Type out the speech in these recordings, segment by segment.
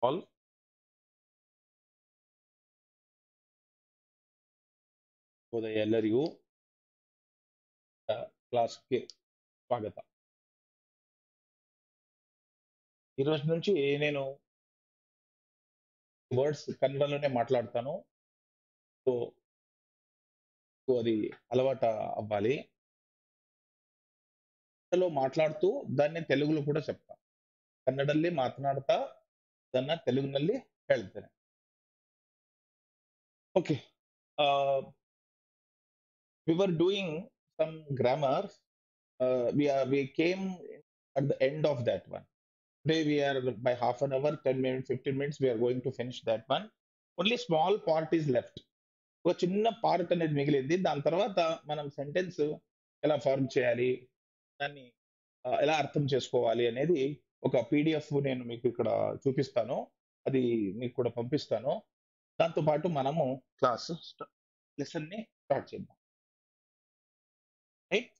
All ಉದಯ ಎಲ್ಲರಿಗೂ క్లాస్కి స్వాగతం ఈరోజు నుంచి నేను వర్డ్స్ కన్నడలోనే మాట్లాడతాను సో సో అది అలవాటు అవ్వాలి కన్నడలో మాట్లాడుతూ దాన్ని తెలుగులో కూడా చెప్తా ಕನ್ನಡಲ್ಲಿ ಮಾತನಾಡ್ತಾ ಅದನ್ನ ತೆಲುಗಿನಲ್ಲಿ ಹೇಳ್ತೇನೆ okay we were doing some grammar uh, we are we came at the end of that one today we are by half an hour 10 minutes 15 minutes we are going to finish that one only small part is left ఒక చిన్న part అనేది మిగిలింది దాని తర్వాత మనం sentence ఎలా form చేయాలి దాన్ని ఆ, ఎలా అర్థం చేసుకోవాలి అనేది ఒక పీడిఎఫ్ నేను మీకు ఇక్కడ చూపిస్తాను అది మీకు కూడా పంపిస్తాను దాంతో పాటు మనము క్లాస్ లెసన్ ని స్టార్ట్ చేద్దాం రైట్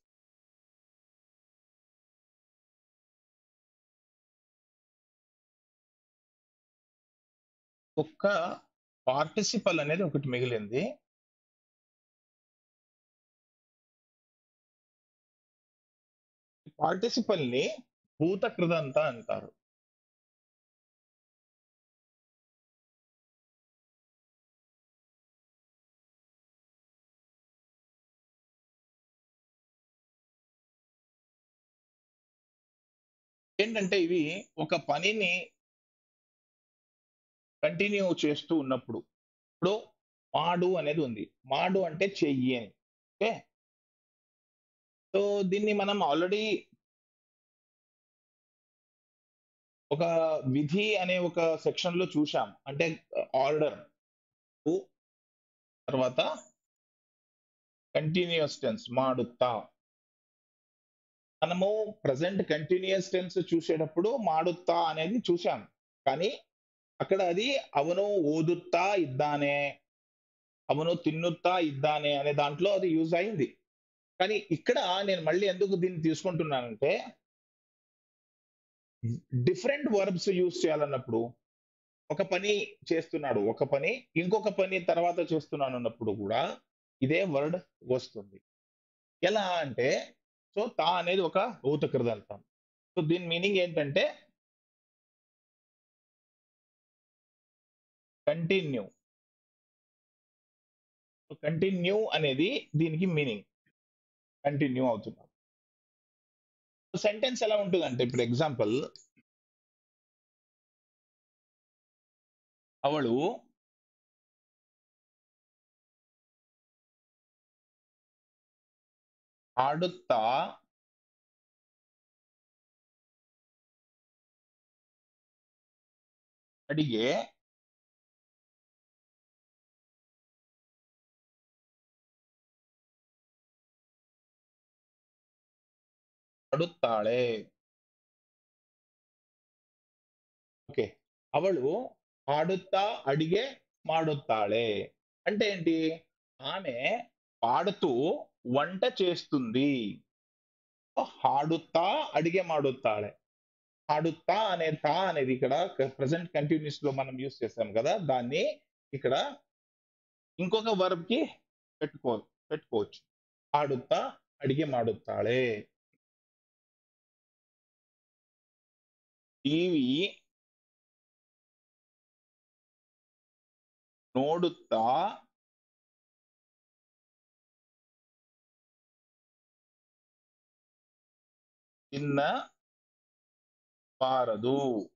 ఒక్క పార్టిసిపల్ అనేది ఒకటి మిగిలింది పార్టిసిపల్ ని భూత కృదంత అంటారు ఏంటంటే ఇవి ఒక పనిని కంటిన్యూ చేస్తూ ఉన్నప్పుడు ఇప్పుడు మాడు అనేది ఉంది మాడు అంటే చెయ్యి అని ఓకే సో దీన్ని మనం ఆల్రెడీ ఒక విధి అనే ఒక సెక్షన్ లో చూసాం అంటే ఆర్డర్ తర్వాత కంటిన్యూస్ టెన్స్ మాడుతా మనము ప్రజెంట్ కంటిన్యూస్ టెన్స్ చూసేటప్పుడు మాడుతా అనేది చూసాం కానీ అక్కడ అది అవను ఓదుతా ఇద్దానే అవను తిన్నుతా ఇద్దానే అనే దాంట్లో అది యూజ్ అయింది కానీ ఇక్కడ నేను మళ్ళీ ఎందుకు దీన్ని తీసుకుంటున్నానంటే డిఫరెంట్ వర్బ్స్ యూజ్ చేయాలన్నప్పుడు ఒక పని చేస్తున్నాడు ఒక పని ఇంకొక పని తర్వాత చేస్తున్నాను అన్నప్పుడు కూడా ఇదే వర్డ్ వస్తుంది ఎలా అంటే సో తా అనేది ఒక ఊతకృదంతం సో దీని మీనింగ్ ఏంటంటే కంటిన్యూ కంటిన్యూ అనేది దీనికి మీనింగ్ కంటిన్యూ అవుతున్నారు సెంటెన్స్ ఎలా ఉంటుందంటే ఇప్పుడు ఎగ్జాంపుల్ అవಳು ఆడుతా ಅಡಿಗೆ ಮಾಡುತ್ತಾಳೆ ఓకే అవಳು ఆడుతా అడిగే మాడుతాಳೆ అంటే ఏంటి ఆమె పాడుతూ వంట చేస్తుంది ಹಾಡುತ್ತಾ అడిగే మాడుతాಳೆ ಹಾಡುತ್ತಾ అనే తా అనేది ఇక్కడ ప్రెసెంట్ కంటిన్యూస్ లో మనం యూస్ చేస్తాం కదా దాన్ని ఇక్కడ ఇంకొక వర్బ్ కి పెట్టుకో పెట్టుకోవచ్చు ఆడుతా అడిగే మాడుతాಳೆ ಟಿವಿ ನೋಡುತ್ತಾ తిన్నబారదు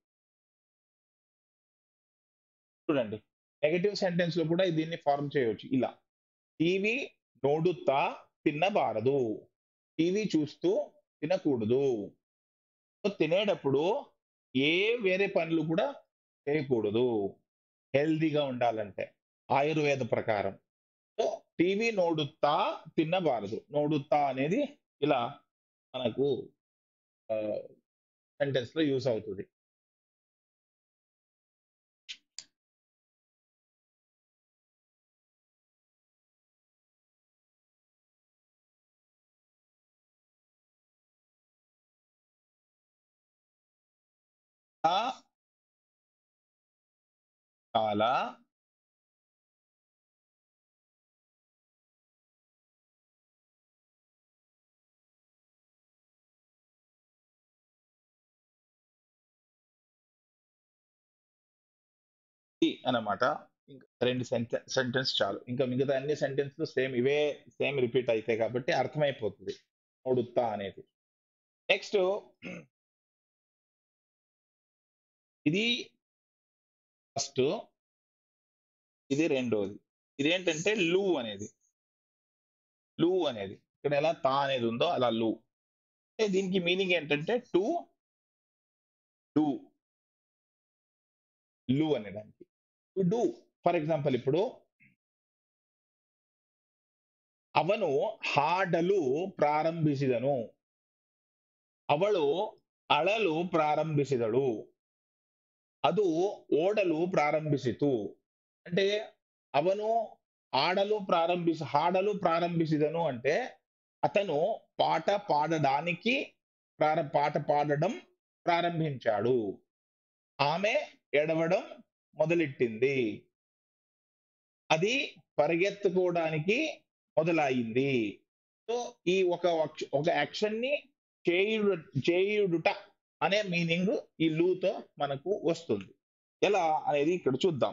చూడండి నెగటివ్ సెంటెన్స్ లో కూడా దీన్ని ఫార్మ్ చేయవచ్చు ఇలా టీవీ నోడుతా తిన్నబారదు టీవీ చూస్తూ తినకూడదు సో తినేటప్పుడు ఏ వేరే పనులు కూడా చేయకూడదు హెల్దీగా ఉండాలంటే ఆయుర్వేద ప్రకారం సో టీవీ నోడుతా తిన్నబారదు నోడుతా అనేది ఇలా మనకు సెంటెన్స్ లో యూస్ అవుతుంది చాలా అన్నమాట ఇంకా రెండు సెంటెన్స్ చాలు ఇంకా మిగతా అన్ని సెంటెన్స్లు సేమ్ ఇవే సేమ్ రిపీట్ అవుతాయి కాబట్టి అర్థమైపోతుంది నోడుతా అనేది నెక్స్ట్ ఇది ఫస్ట్ ఇది రెండోది ఇదేంటంటే లూ అనేది లూ అనేది ఇక్కడ ఎలా తా అనేది ఉందో అలా లూ అంటే దీనికి మీనింగ్ ఏంటంటే టు డూ లూ అనేదానికి టు డూ ఫర్ ఎగ్జాంపుల్ ఇప్పుడు ಅವನು ಹಾಡಲು ಪ್ರಾರಂಭಿಸಿದನು ಅವಳು ಅಳಲು ಪ್ರಾರಂಭಿಸಿದಳು ಅದು ಓಡಲು ಪ್ರಾರಂಭಿಸಿತು అంటే అవను ఆడలు ప్రారంభించి హాడలు ప్రారంభించిదను అంటే అతను పాట పాడడానికి ప్రార పాట పాడడం ప్రారంభించాడు ఆమె ఎడవడం మొదలెట్టింది అది పరిగెత్తుకోవడానికి మొదలైంది సో ఈ ఒక వక్ష- ఒక యాక్షన్ ని చేయుడు చేయుడుట అనే మీనింగ్ ఈ లూతో మనకు వస్తుంది ఎలా అనేది ఇక్కడ చూద్దాం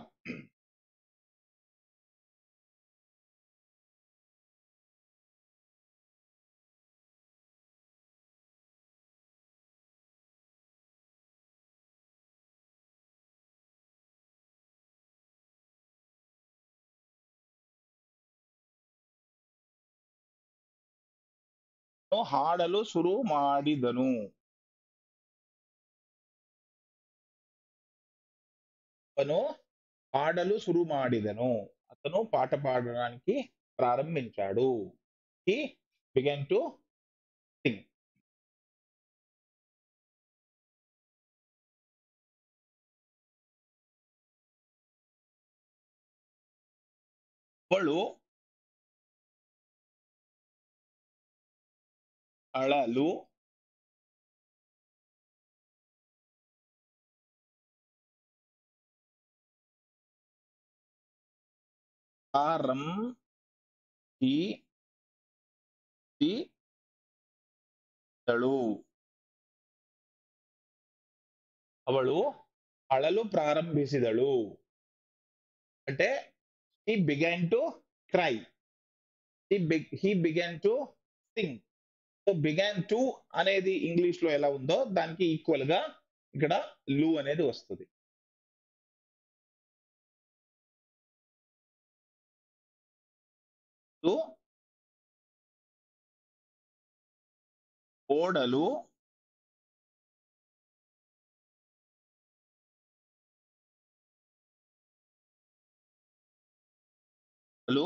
ಹಾಡಲು ಶುರು ಮಾಡಿದನು అతను పాడలు శురు మాడిదను అతను పాట పాడడానికి ప్రారంభించాడు హీ బిగన్ టు సింగ్ ಅವಳು ಅಳಲು ಪ್ರಾರಂಭಿಸಿದಳು ಅವಳು ಅಳಲು ಪ್ರಾರಂಭಿಸಿದಳು అంటే he began to cry he big he began to sing so began to అనేది ఇంగ్లీష్ లో ఎలా ఉందో దానికి ఈక్వల్ గా ఇక్కడ లు అనేది వస్తుంది లు ఓడలు లు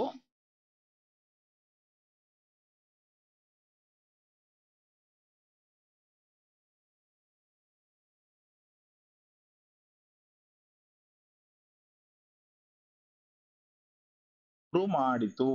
ಶುರು ಮಾಡಿತು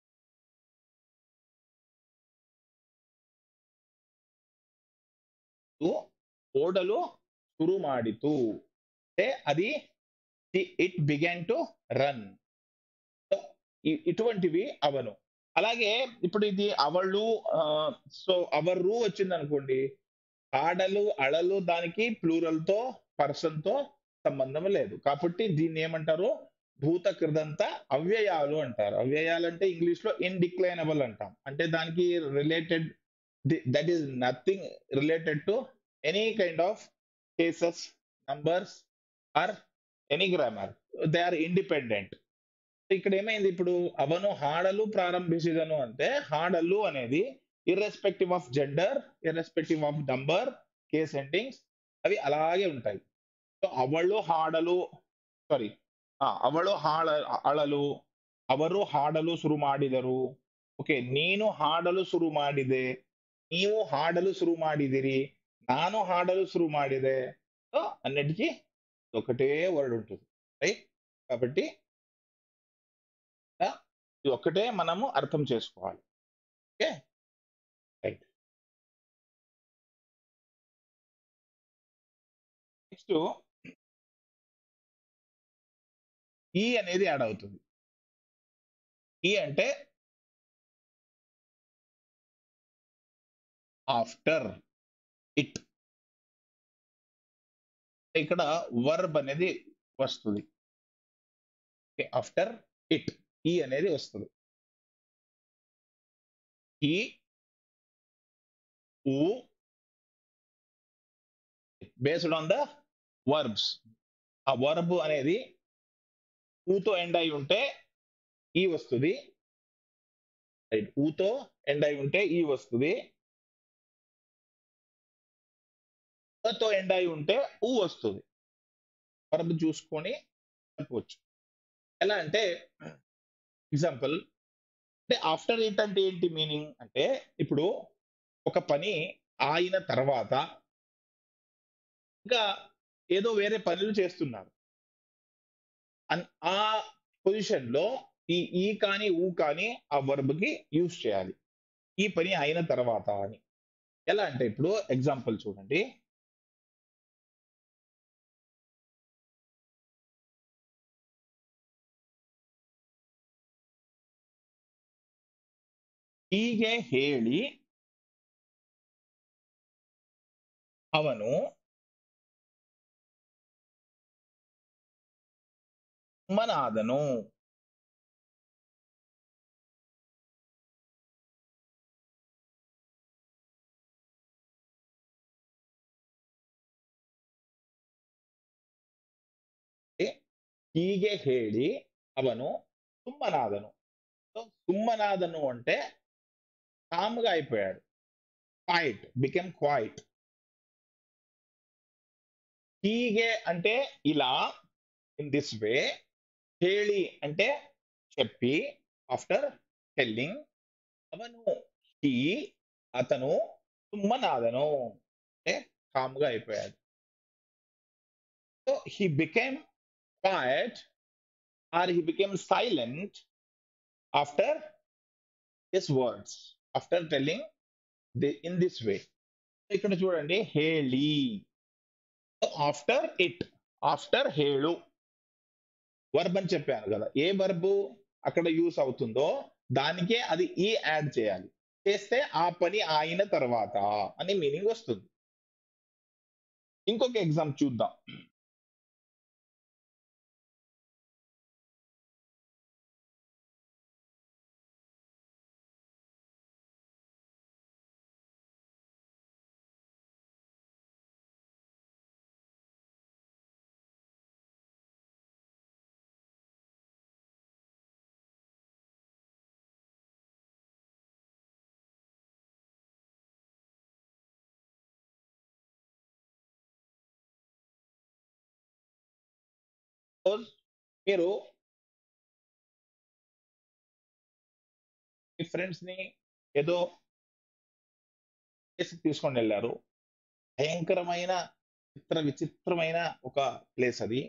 ఓడలు ಶುರು ಮಾಡಿತು అంటే అది ఇట్ బిగాన్ టు రన్ ఇటువంటివి అవను అలాగే ఇప్పుడు ఇది అవళ్ళు సో అవరు వచ్చింది అనుకోండి ఆడలు అళలు దానికి ప్లూరల్ తో పర్సన్ తో సంబంధం లేదు కాబట్టి దీన్ని ఏమంటారు భూత కృదంత అవ్యయాలు అంటారు అవ్యయాలు అంటే ఇంగ్లీష్ లో ఇన్డిక్లైనబుల్ అంటాం అంటే దానికి related that is nothing related to any kind of cases numbers or any grammar they are independent ఇక్కడ ఏమైంది ఇప్పుడు అవను హాడలు ప్రారంభించదను అంటే హాడలు అనేది irrespective of gender irrespective of number case endings అవి అలాగే ఉంటాయి సో అవಳು ಹಾಡಲು ಸಾರಿ ಅವಳು ಹಾಡ ಅಳಲು ಅವರು ಹಾಡಲು ಶುರು ಮಾಡಿದರು ಓಕೆ ನೀನು ಹಾಡಲು ಶುರು ಮಾಡಿದೆ ನೀವು ಹಾಡಲು ಶುರು ಮಾಡಿದಿರಿ ನಾನು ಹಾಡಲು ಶುರು ಮಾಡಿದೆ సో అన్నిటికీ ఒకటే వర్డ్ ఉంటుంది రైట్ కాబట్టి ఇది ఒక్కటే మనము అర్థం చేసుకోవాలి ఓకే రైట్ నెక్స్ట్ ఈ అనేది యాడ్ అవుతుంది ఈ అంటే ఆఫ్టర్ ఇట్ ఇక్కడ వర్బ్ అనేది వస్తుంది ఆఫ్టర్ ఇట్ ఈ అనేది వస్తుంది ఈ ఊ బేస్డ్ ఆన్ ద వర్బ్స్ ఆ వర్బ్ అనేది ఊతో ఎండ్ అయి ఉంటే ఈ వస్తుంది రైట్ ఊతో ఎండ్ అయి ఉంటే ఈ వస్తుంది తో ఎండ్ అయి ఉంటే ఊ వస్తుంది వర్బ్ చూసుకొని చెప్పవచ్చు ఎలా అంటే ఎగ్జాంపుల్ అంటే ఆఫ్టర్ ఇట్ అంటే ఏంటి మీనింగ్ అంటే ఇప్పుడు ఒక పని అయిన తర్వాత ఇంకా ఏదో వేరే పనులు చేస్తున్నారు అన్- ఆ పొజిషన్ లో ఈ ఈ కానీ ఊ కానీ ఆ వర్బ్ కి యూజ్ చేయాలి ఈ పని అయిన తర్వాత అని ఎలా అంటే ఇప్పుడు ఎగ్జాంపుల్ చూడండి ಹೀಗೆ ಹೇಳಿ ಅವನು ಮನಾದನು ಹೀಗೆ ಹೇಳಿ ಅವನು ಸುಮ್ಮನಾದನು సో సుమ్మనాదను అంటే కామ్గా అయిపోయాడు క్వైట్ బికెమ్ క్వైట్ హీగే అంటే ఇలా ఇన్ దిస్ వే హేళి అంటే చెప్పి ఆఫ్టర్ టెల్లింగ్ అవను హీ అతను సుమ్మనాదను అంటే కామ్గా అయిపోయాడు so he became quiet or he became silent after his words after telling the, in this way ఇక్కడ చూడండి హేళి ఆఫ్టర్ ఇట్ ఆఫ్టర్ హేళు వర్బ్ అని చెప్పాను కదా ఏ వర్బు అక్కడ యూస్ అవుతుందో దానికే అది ఈ యాడ్ చేయాలి చేస్తే ఆ పని అయిన తర్వాత అని మీనింగ్ వస్తుంది ఇంకొక ఎగ్జామ్ చూద్దాం Suppose మీరు మీ ఫ్రెండ్స్ ని ఏదో ప్లేస్ తీసుకొని వెళ్ళారు భయంకరమైన చిత్ర విచిత్రమైన ఒక ప్లేస్ అది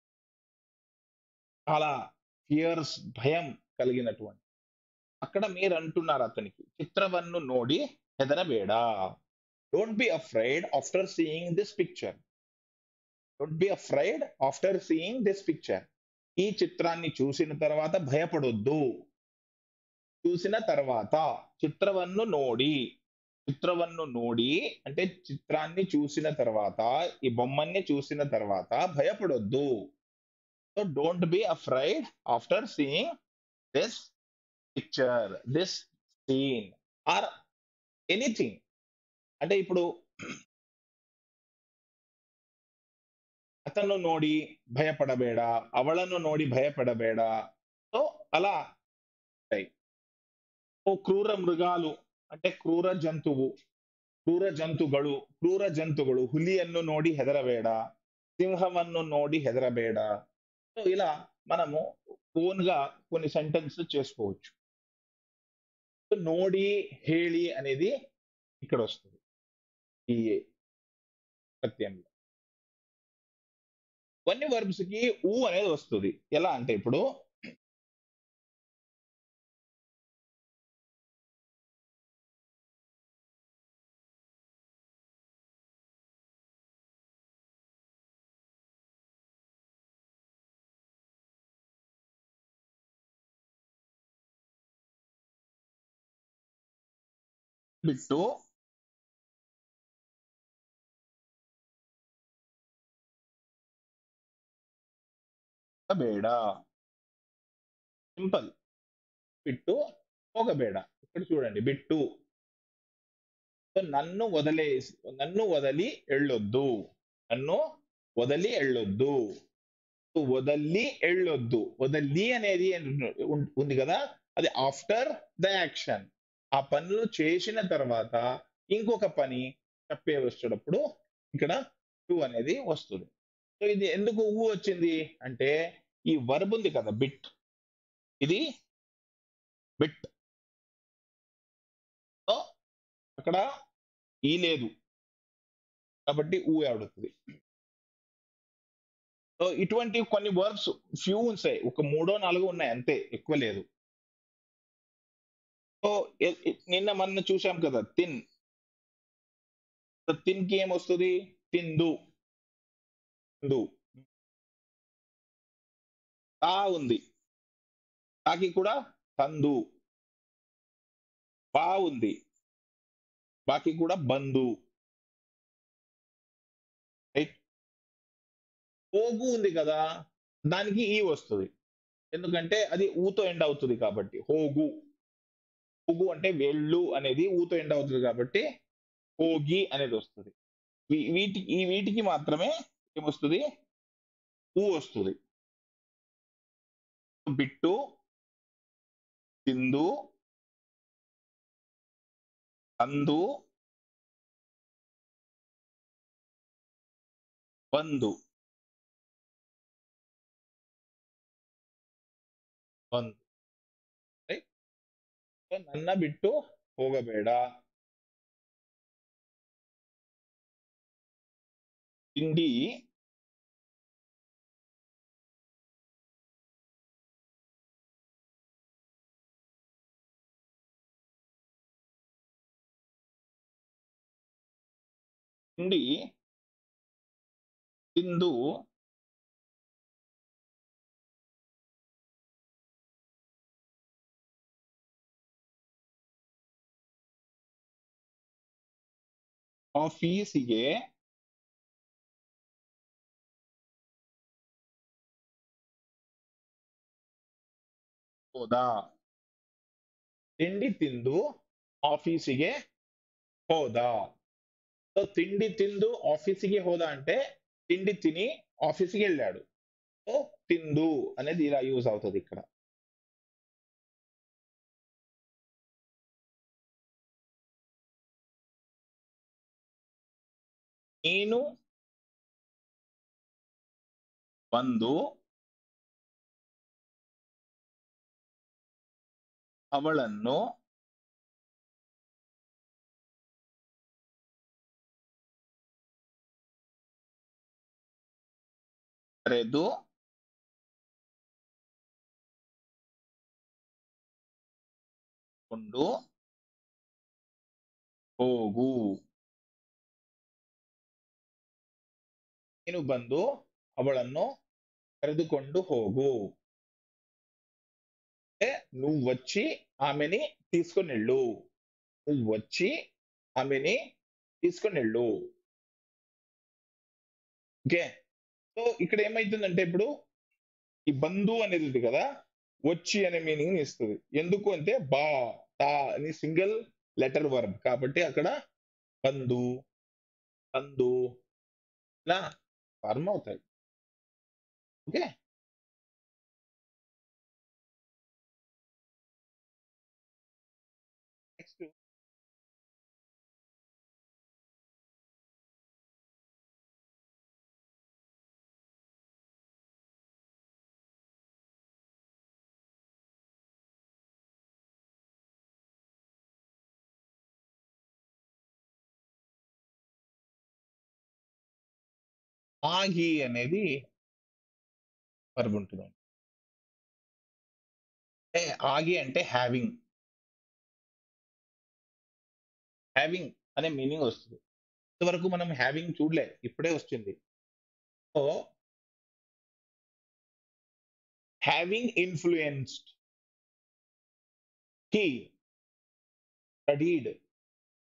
చాలా ఫియర్స్ భయం కలిగినటువంటి అక్కడ మీరు అంటున్నారు అతనికి చిత్రవన్ను నోడి ಹೆದರಬೇಡ don't be afraid after seeing this picture don't be afraid after seeing this picture ఈ చిత్రాన్ని చూసిన తర్వాత భయపడొద్దు చూసిన తర్వాత చిత్రవన్ను నోడి చిత్రవన్ను నోడి అంటే చిత్రాన్ని చూసిన తర్వాత ఈ బొమ్మని చూసిన తర్వాత భయపడొద్దు so don't be afraid after seeing this picture this scene or anything అంటే ఇప్పుడు అతను నోడి భయపడಬೇಡ ಅವಳನ್ನು ನೋಡಿ భయపడಬೇಡ సో అలా ఉంటాయి ఓ క్రూర మృగాలు అంటే క్రూర జంతువు ಕ್ರೂರ ಜಂತುಗಳು ಕ್ರೂರ ಜಂತುಗಳು ಹುಲಿಯನ್ನು ನೋಡಿ ಹೆದರಬೇಡ సింహವನ್ನು ನೋಡಿ ಹೆದರಬೇಡ సో ఇలా మనము ఓన్ గా కొన్ని సెంటెన్స్ చేసుకోవచ్చు సో నోడి హేళి అనేది ఇక్కడ వస్తుంది ఈ ప్రత్యయంలో కొన్ని వర్బ్స్ కి ఊ అనేది వస్తుంది ఎలా అంటే ఇప్పుడు బిట్టు ಬೇಡ సింపుల్ బిట్టు ఒక బేడ ఇక్కడ చూడండి బిట్టు సో నన్ను వదిలేసి నన్ను వదిలి ఎళ్ళొద్దు నన్ను వదిలి ఎళ్ళొద్దు వదలి ఎళ్ళొద్దు వదలి అనేది ఉం- ఉంది కదా అది ఆఫ్టర్ ద యాక్షన్ ఆ పనులు చేసిన తర్వాత ఇంకొక పని చెప్పే వచ్చేటప్పుడు ఇక్కడ టు అనేది వస్తుంది సో ఇది ఎందుకు ఊ వచ్చింది అంటే ఈ వర్బ్ ఉంది కదా బిట్ ఇది బిట్ సో అక్కడ ఈ లేదు కాబట్టి ఊ ఆడుతుంది సో ఇటువంటి కొన్ని వర్బ్స్ ఫ్యూ ఉంటాయి ఒక మూడో నాలుగో ఉన్నాయి అంతే ఎక్కువ లేదు సో ఎ- ఎ- నిన్న మొన్న చూసాం కదా తిన్ సో తిన్ కి ఏం వస్తుంది తిందు తిందు తా ఉంది తాకి కూడా తందు బా ఉంది బాకి కూడా బంధు రైట్ పోగు ఉంది కదా దానికి ఈ వస్తుంది ఎందుకంటే అది ఊతో ఎండ్ అవుతుంది కాబట్టి హోగు హోగు అంటే వెళ్ళు అనేది ఊతో ఎండ్ అవుతుంది కాబట్టి హోగి అనేది వస్తుంది వీ- వీటి ఈ వీటికి మాత్రమే ఏమొస్తుంది ఊ వస్తుంది బిట్టు తిందు అందు ಬಂದು ಬಂದು Right? So, ನನ್ನ ಬಿಟ್ಟು ಹೋಗಬೇಡ ತಿಂಡಿ ತಿಂಡಿ ತಿಂದು ಆಫೀಸಿಗೆ ಹೋದ ತಿಂಡಿ ತಿಂದು ಆಫೀಸಿಗೆ ಹೋದ సో తిండి తిందు ఆఫీస్కి హోదా అంటే తిండి తిని ఆఫీస్కి వెళ్ళాడు సో తిందు అనేది ఇలా యూజ్ అవుతుంది ఇక్కడ ನೀನು ಬಂದು ಅವಳನ್ನು ಕರೆದು ಕೊಂಡು ಹೋಗು ನೀನು ಬಂದು ಅವಳನ್ನು కరెదుకొండు హోగు అంటే నువ్వు వచ్చి ఆమెని తీసుకొని వెళ్ళు నువ్వు వచ్చి ఆమెని తీసుకొని వెళ్ళు ఓకే సో ఇక్కడ ఏమైతుందంటే ఇప్పుడు ఈ బంధు అనేది ఉంది కదా వచ్చి అనే మీనింగ్ ఇస్తుంది ఎందుకు అంటే బా తా అని సింగిల్ లెటర్ వర్బ్ కాబట్టి అక్కడ బంధు బంధు ఇలా ఫార్మ్ అవుతాయి ఓకే నెక్స్ట్ ఆగి అనేది వర్బ్ ఉంటుంది అంటే ఆగి అంటే హ్యావింగ్ హ్యావింగ్ అనే మీనింగ్ వస్తుంది ఇంతవరకు మనం హ్యావింగ్ చూడలే ఇప్పుడే వచ్చింది so having influenced he studied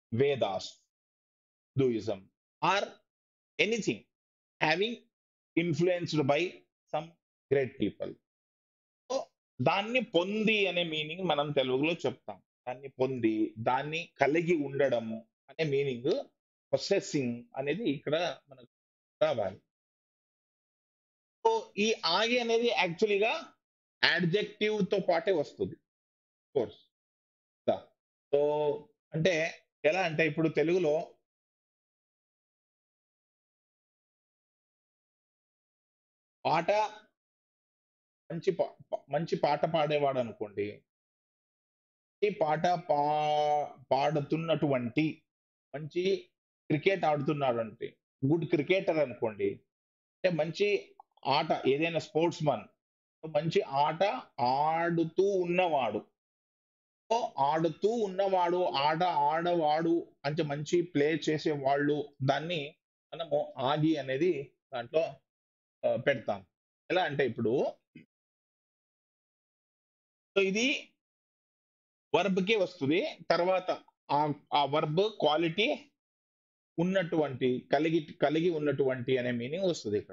Vedas Hinduism or anything having influenced by some great people so దాన్ని పొంది అనే మీనింగ్ మనం తెలుగులో చెప్తాం దాన్ని పొంది దాన్ని కలిగి ఉండడము అనే మీనింగ్ ప్రొసెసింగ్ అనేది ఇక్కడ మనకు రావాలి సో ఈ ఆగి అనేది యాక్చువల్గా యాడ్జెక్టివ్ తో పాటే వస్తుంది కోర్స్ సో అంటే ఎలా అంటే ఇప్పుడు తెలుగులో పాట మంచి పా పా- మంచి పాట పాడేవాడు అనుకోండి ఈ పాట పా పాడుతున్నటువంటి మంచి క్రికెట్ ఆడుతున్నాడు అంటే గుడ్ క్రికెటర్ అనుకోండి అంటే మంచి ఆట ఏదైనా స్పోర్ట్స్ మన్ మంచి ఆట ఆడుతూ ఉన్నవాడు సో ఆడుతూ ఉన్నవాడు ఆట ఆడవాడు అంటే మంచి ప్లే చేసే వాళ్ళు దాన్ని మనము ఆగి అనేది దాంట్లో ఆ, పెడతాం ఎలా అంటే ఇప్పుడు సో ఇది వర్బ్ కి వస్తుంది తర్వాత ఆ ఆ వర్బ్ క్వాలిటీ ఉన్నటువంటి కలిగి కలిగి ఉన్నటువంటి అనే మీనింగ్ వస్తుంది ఇక్కడ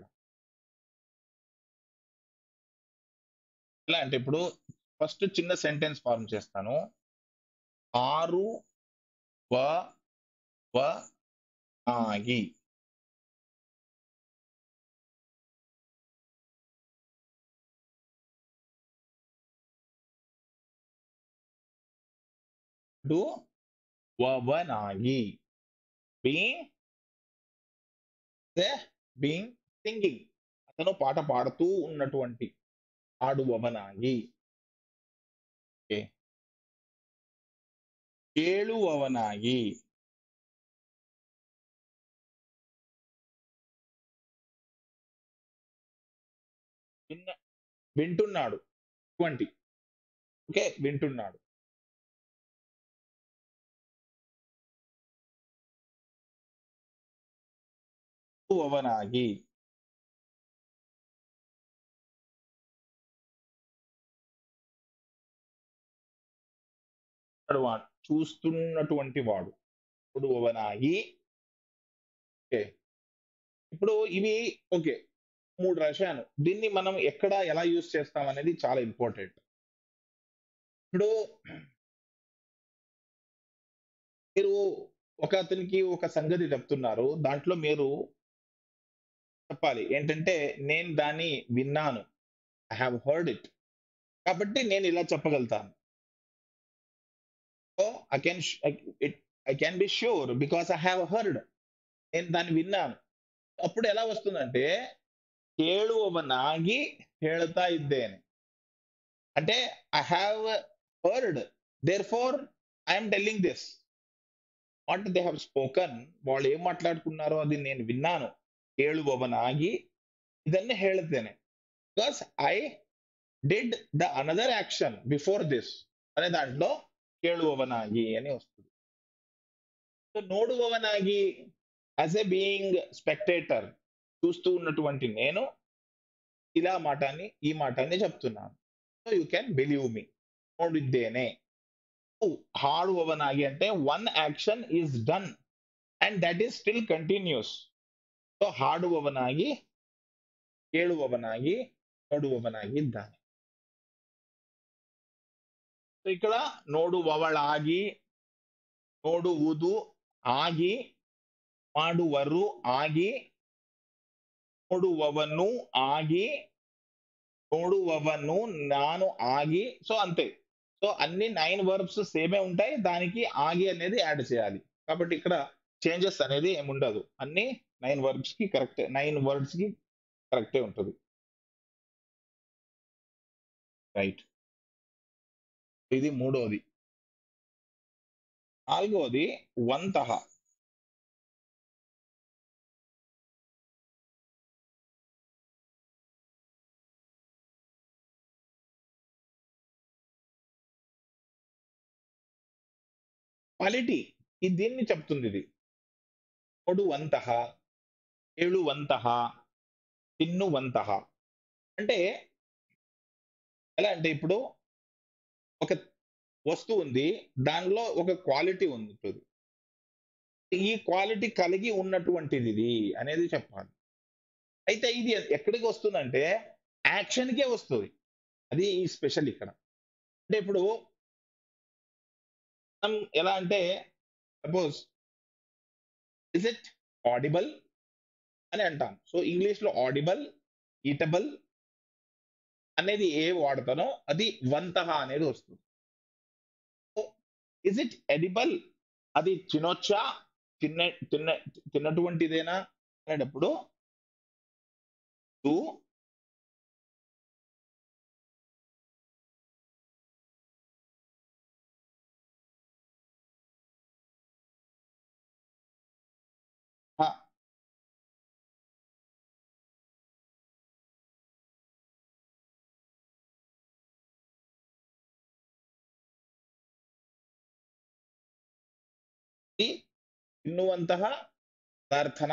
ఎలా అంటే ఇప్పుడు ఫస్ట్ చిన్న సెంటెన్స్ ఫార్మ్ చేస్తాను ఆరు వ వ ఆగి డు వవనాగి బీయింగ్ బీయింగ్ సింగింగ్ అతను పాట పాడుతూ ఉన్నటువంటి ఆడువవనాగి ఓకే ఏಳುವವನಾಗಿ విన్న వింటున్నాడు ట్వంటీ ఓకే వింటున్నాడు ಅವನಾಗಿ వాడు చూస్తున్నటువంటి వాడు ఇప్పుడు అవనాగి ఓకే ఇప్పుడు ఇవి ఓకే మూడు రాశాను దీన్ని మనం ఎక్కడ ఎలా యూజ్ చేస్తాం అనేది చాలా ఇంపార్టెంట్ ఇప్పుడు మీరు ఒక అతనికి ఒక సంగతి చెప్తున్నారు దాంట్లో మీరు చెప్పాలి ఏంటంటే నేను దాన్ని విన్నాను ఐ హావ్ హర్డ్ ఇట్ కాబట్టి నేను ఇలా చెప్పగలుగుతాను so I can it I can be sure because I have heard నేను దాన్ని విన్నాను అప్పుడు ఎలా వస్తుందంటే ಕೇಳುವವನಾಗಿ ಹೇಳ್ತಾ ಇದ್ದೇನೆ అంటే I have heard therefore I'm telling this what they have spoken వాళ్ళు ఏం మాట్లాడుకున్నారో అది నేను విన్నాను ಕೇಳುವವನಾಗಿ ಇದನ್ನೇ ಹೇಳುತ್ತೇನೆ because I did the another action before this అనే దాంట్లో ಕೇಳುವವನಾಗಿ అని వస్తుంది సో నోడువవనాగి యాజ్ ఎ బీయింగ్ స్పెక్టేటర్ చూస్తూ ఉన్నటువంటి నేను ఇలా మాటాన్ని ఈ మాటాన్ని చెప్తున్నాను so you can believe me ನೋಡಿದ್ದೇನೆ ಹಾಡುವವನಾಗಿ అంటే one action is done and that is still continues so ಹಾಡುವವನಾಗಿ ಕೇಳುವವನಾಗಿ ನೋಡುವವನಾಗಿ ಇದ್ದಾನೆ ಸೊ ఇక్కడ ನೋಡುವವಳಾಗಿ ನೋಡುವುದು ಆಗಿ ಮಾಡುವರು ಆಗಿ ನೋಡುವವನು ಆಗಿ ನೋಡುವವನು ನಾನು ఆగి సో అంతే సో అన్ని నైన్ వర్బ్స్ సేమే ఉంటాయి దానికి ఆగి అనేది యాడ్ చేయాలి కాబట్టి ఇక్కడ చేంజెస్ అనేది ఏమి ఉండదు అన్ని నైన్ వర్బ్స్ కి కరెక్ట్ నైన్ వర్డ్స్ కి కరెక్టే ఉంటుంది రైట్ ఇది మూడోది నాలుగోది వంతహ క్వాలిటీ ఇది దీన్ని చెప్తుంది ఇది కొడువంతః ఏಳುవంతః తిన్నువంతః అంటే ఎలా అంటే ఇప్పుడు ఒక వస్తువు ఉంది దానిలో ఒక క్వాలిటీ ఉంటుంది ఈ క్వాలిటీ కలిగి ఉన్నటువంటిది ఇది అనేది చెప్పాలి అయితే ఇది ఎక్కడికి వస్తుందంటే యాక్షన్కే వస్తుంది అది ఈ స్పెషల్ ఇక్కడ అంటే ఇప్పుడు మనం ఎలా అంటే సపోజ్ ఇస్ ఇట్ ఆడిబుల్ అని అంటాం సో ఇంగ్లీష్ లో ఆడిబుల్ ఈటబుల్ అనేది ఏ వాడతానో అది వంతహ అనేది వస్తుంది ఇస్ ఇట్ ఎడిబుల్ అది తినొచ్చా తిన్న తిన్న తిన్నటువంటిదేనా అనేటప్పుడు టు హ. ఇది తిన్ನುವಂತಹ ಪದಾರ್ಥನ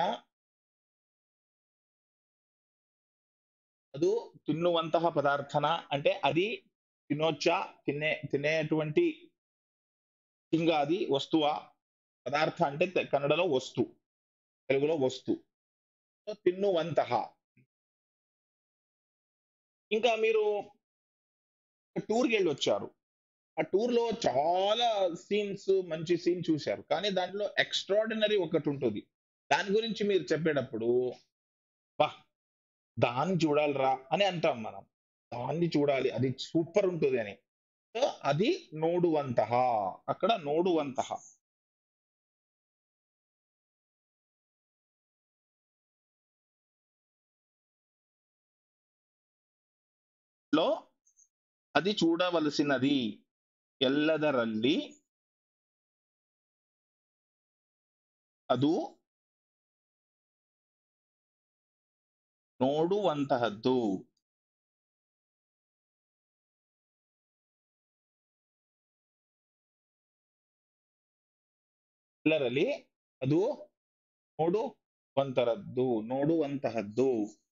ಅದು తిన్నువంತಹ పదార్థన అంటే అది తినొచ్చా తినే తినేటువంటి ఇంకా అది వస్తువా పదార్థ అంటే తె- కన్నడలో వస్తు తెలుగులో వస్తు సో తిన్నువంತಹ ఇంకా మీరు టూర్కి వెళ్ళి వచ్చారు ఆ టూర్ లో చాలా సీన్స్ మంచి సీన్ చూశారు కానీ దాంట్లో ఎక్స్ట్రాడినరీ ఒకటి ఉంటుంది దాని గురించి మీరు చెప్పేటప్పుడు వా దాన్ని చూడాలిరా అని అంటాం మనం దాన్ని చూడాలి అది సూపర్ ఉంటుంది అని సో అది నోడువంతహ అక్కడ నోడువంతహ లో అది చూడవలసినది ಎಲ್ಲದರಲ್ಲಿ ಅದು ನೋಡುವಂತಹದ್ದು ಎಲ್ಲರಲ್ಲಿ ಅದು ನೋಡುವಂತರದ್ದು ನೋಡುವಂತಹದ್ದು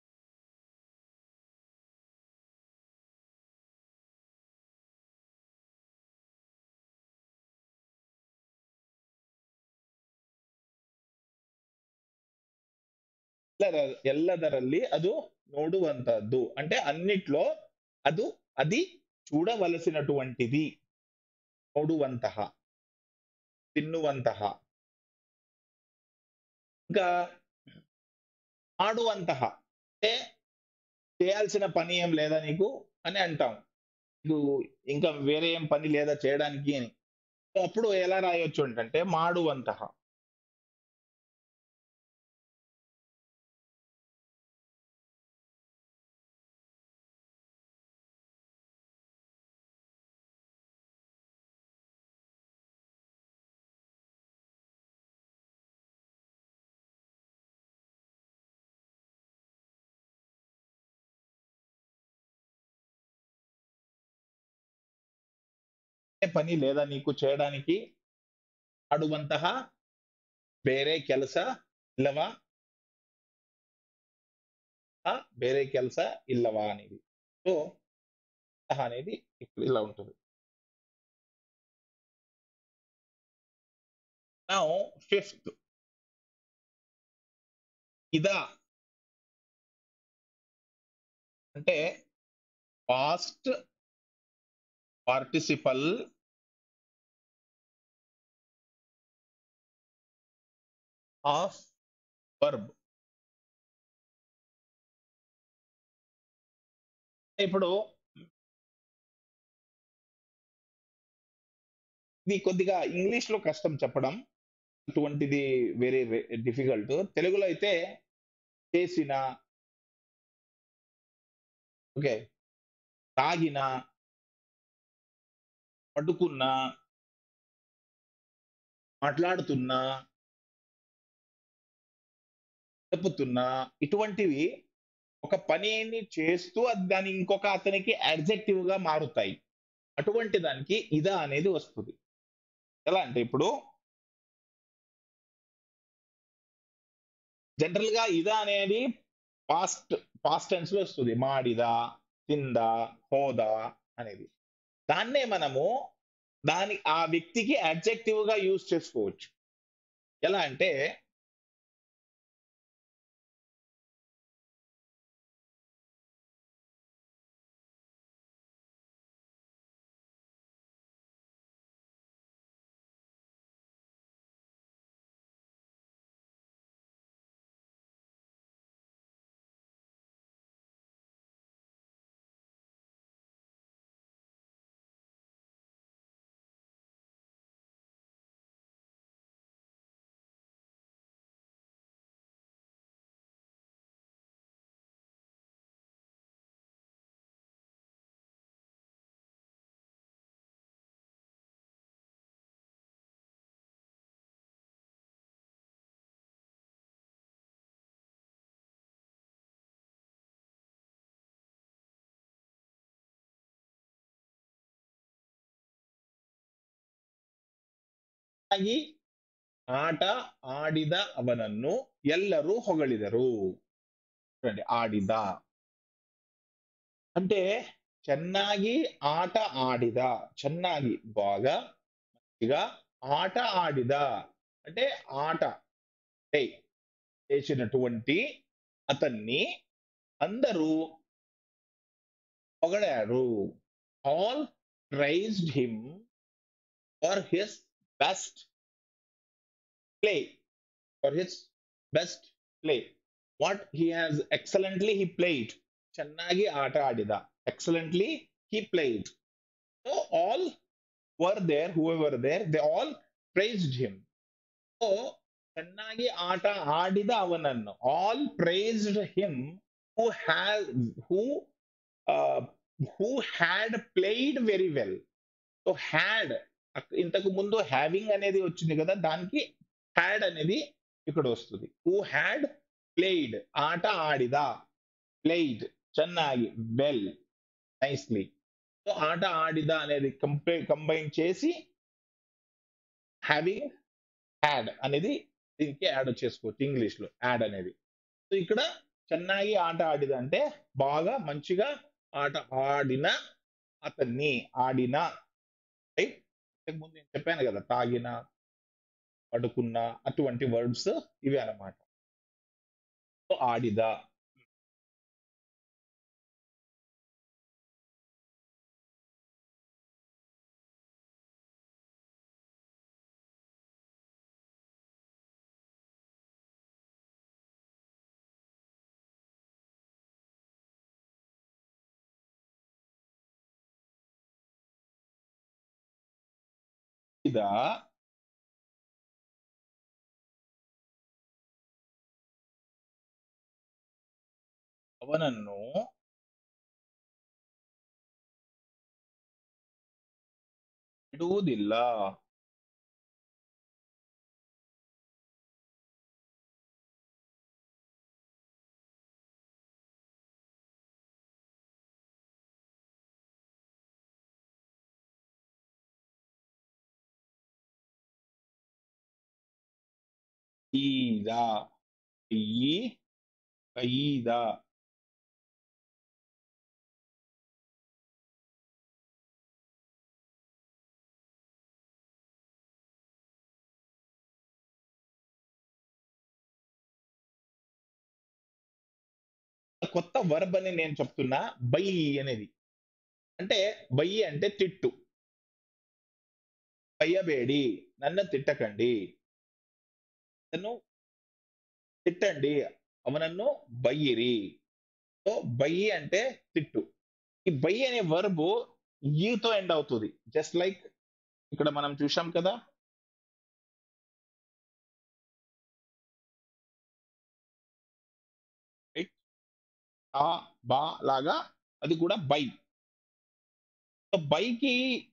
ಎಲ್ಲರ- ಎಲ್ಲದರಲ್ಲಿ ಅದು ನೋಡುವಂತಹದ್ದು అంటే అన్నిట్లో ಅದು అది చూడవలసినటువంటిది ನೋಡುವಂತಹ తిన్నువంತಹ ఇంకా ఆడువంತಹ అంటే చేయాల్సిన పని ఏం లేదా నీకు అని అంటాం నీకు ఇంకా వేరే ఏం పని లేదా చేయడానికి అని సో అప్పుడు ఎలా రాయొచ్చు అంటే మాడువంತಹ పని లేదా నీకు చేయడానికి ఆడుವಂತಹ ಬೇರೆ ಕೆಲಸ ಇಲ್ಲವಾ ఆ, ಬೇರೆ ಕೆಲಸ ఇల్లవా అనేది సో అనేది ఇక్కడ ఇలా ఉంటుంది నౌ ఫిఫ్త్ ఇదా అంటే పాస్ట్ పార్టిసిపల్ ఆఫ్ వర్బ్ ఇప్పుడు ఇది కొద్దిగా ఇంగ్లీష్ లో కష్టం చెప్పడం అటువంటిది వెరీ డిఫికల్ట్ తెలుగులో అయితే చేసిన ఓకే తాగిన పడుకున్నా మాట్లాడుతున్నా చెప్పుతున్నా ఇటువంటివి ఒక పనిని చేస్తూ అది దాని ఇంకొక అతనికి అడ్జెక్టివ్ గా మారుతాయి అటువంటి దానికి ఇదా అనేది వస్తుంది ఎలా అంటే ఇప్పుడు జనరల్ గా ఇదా అనేది పాస్ట్ పాస్ట్ టెన్స్ లో వస్తుంది మాడిదా తిందా హోదా అనేది దాన్నే మనము దాని ఆ వ్యక్తికి అడ్జెక్టివ్ గా యూజ్ చేసుకోవచ్చు ఎలా అంటే ಆಗಿ ಆಟ ಆಡಿದ ಅವನನ್ನು ಎಲ್ಲರೂ ಹೊಗಳಿದರು చూడండి ఆడిద అంటే ಚೆನ್ನಾಗಿ ఆట ఆడిద ಚೆನ್ನಾಗಿ బాగా మంచిగా ఆట ఆడిద అంటే ఆట play చేసినటువంటి అతన్ని అందరూ పొగడారు all praised him for his best play for his best play what he has excellently he played ಚೆನ್ನಾಗಿ ಆಟ ಆಡಿದ excellently he played so all were there who were there they all praised him so ಚೆನ್ನಾಗಿ ಆಟ ಆಡಿದ ಅವನನ್ನು all praised him who has who who had played very well so had ఇంతకు ముందు having అనేది వచ్చింది కదా దానికి హ్యాడ్ అనేది ఇక్కడ వస్తుంది హూ హ్యాడ్ ప్లేడ్ ఆట ఆడిదా ప్లేడ్ ಚೆನ್ನಾಗಿ వెల్ నైస్లీ సో ఆట ఆడిదా అనేది కంపే కంబైన్ చేసి హ్యావింగ్ హ్యాడ్ అనేది దీనికి యాడ్ చేసుకోవచ్చు ఇంగ్లీష్ లో యాడ్ అనేది సో ఇక్కడ ಚೆನ್ನಾಗಿ ఆట ఆడిద అంటే బాగా మంచిగా ఆట ఆడిన అతన్ని ఆడిన రైట్ ఇంతకుముందు నేను చెప్పాను కదా తాగిన పడుకున్న అటువంటి వర్డ్స్ ఇవి అన్నమాట సో ఆడిద ಇದ ಅವನನ್ನು ಬಿಡುವುದಿಲ್ಲ ಈದ ಈ ಕೈದ కొత్త వర్బ్ అని నేను చెప్తున్నా బై అనేది అంటే బై అంటే తిట్టు బయ్యబేడి నన్ను తిట్టకండి నన్ను తిట్టండి అవనన్ను బయ్యిరి సో బయ్యి అంటే తిట్టు ఈ బయ్యి అనే వర్బ్ ఈతో ఎండ్ అవుతుంది జస్ట్ లైక్ ఇక్కడ మనం చూసాం కదా ఆ బా లాగా అది కూడా బై సో బైకి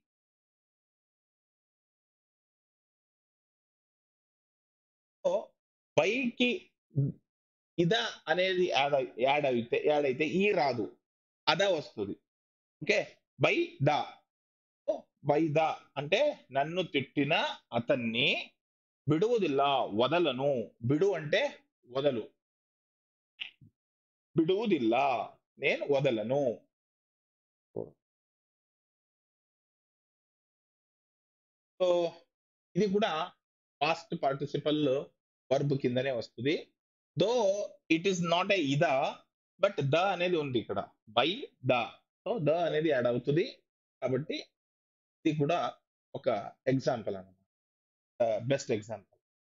బైకి ఇద అనేది యాడ్ యాడ్ అయితే యాడ్ అయితే ఈ రాదు అద వస్తుంది okay by the by the అంటే నన్ను తిట్టిన అతన్ని బిడువుదిల్ల వదలను బిడు అంటే వదలు బిడువుదిల్ల నేను వదలను సో ఇది కూడా పాస్ట్ పార్టిసిపల్ వర్బ్ కిందనే వస్తుంది though it is not a ఇదా బట్ ద అనేది ఉంది ఇక్కడ బై ద సో ద అనేది యాడ్ అవుతుంది కాబట్టి ఇది కూడా ఒక ఎగ్జాంపుల్ అన్నమాట బెస్ట్ ఎగ్జాంపుల్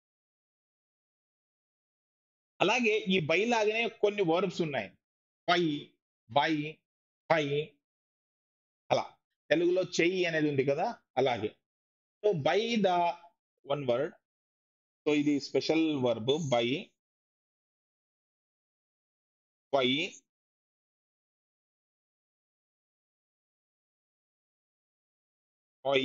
అలాగే ఈ బై లాగానే కొన్ని వర్బ్స్ ఉన్నాయి పై బై పై అలా తెలుగులో చెయ్యి అనేది ఉంది కదా అలాగే so by the one word so ఇది special verb by by by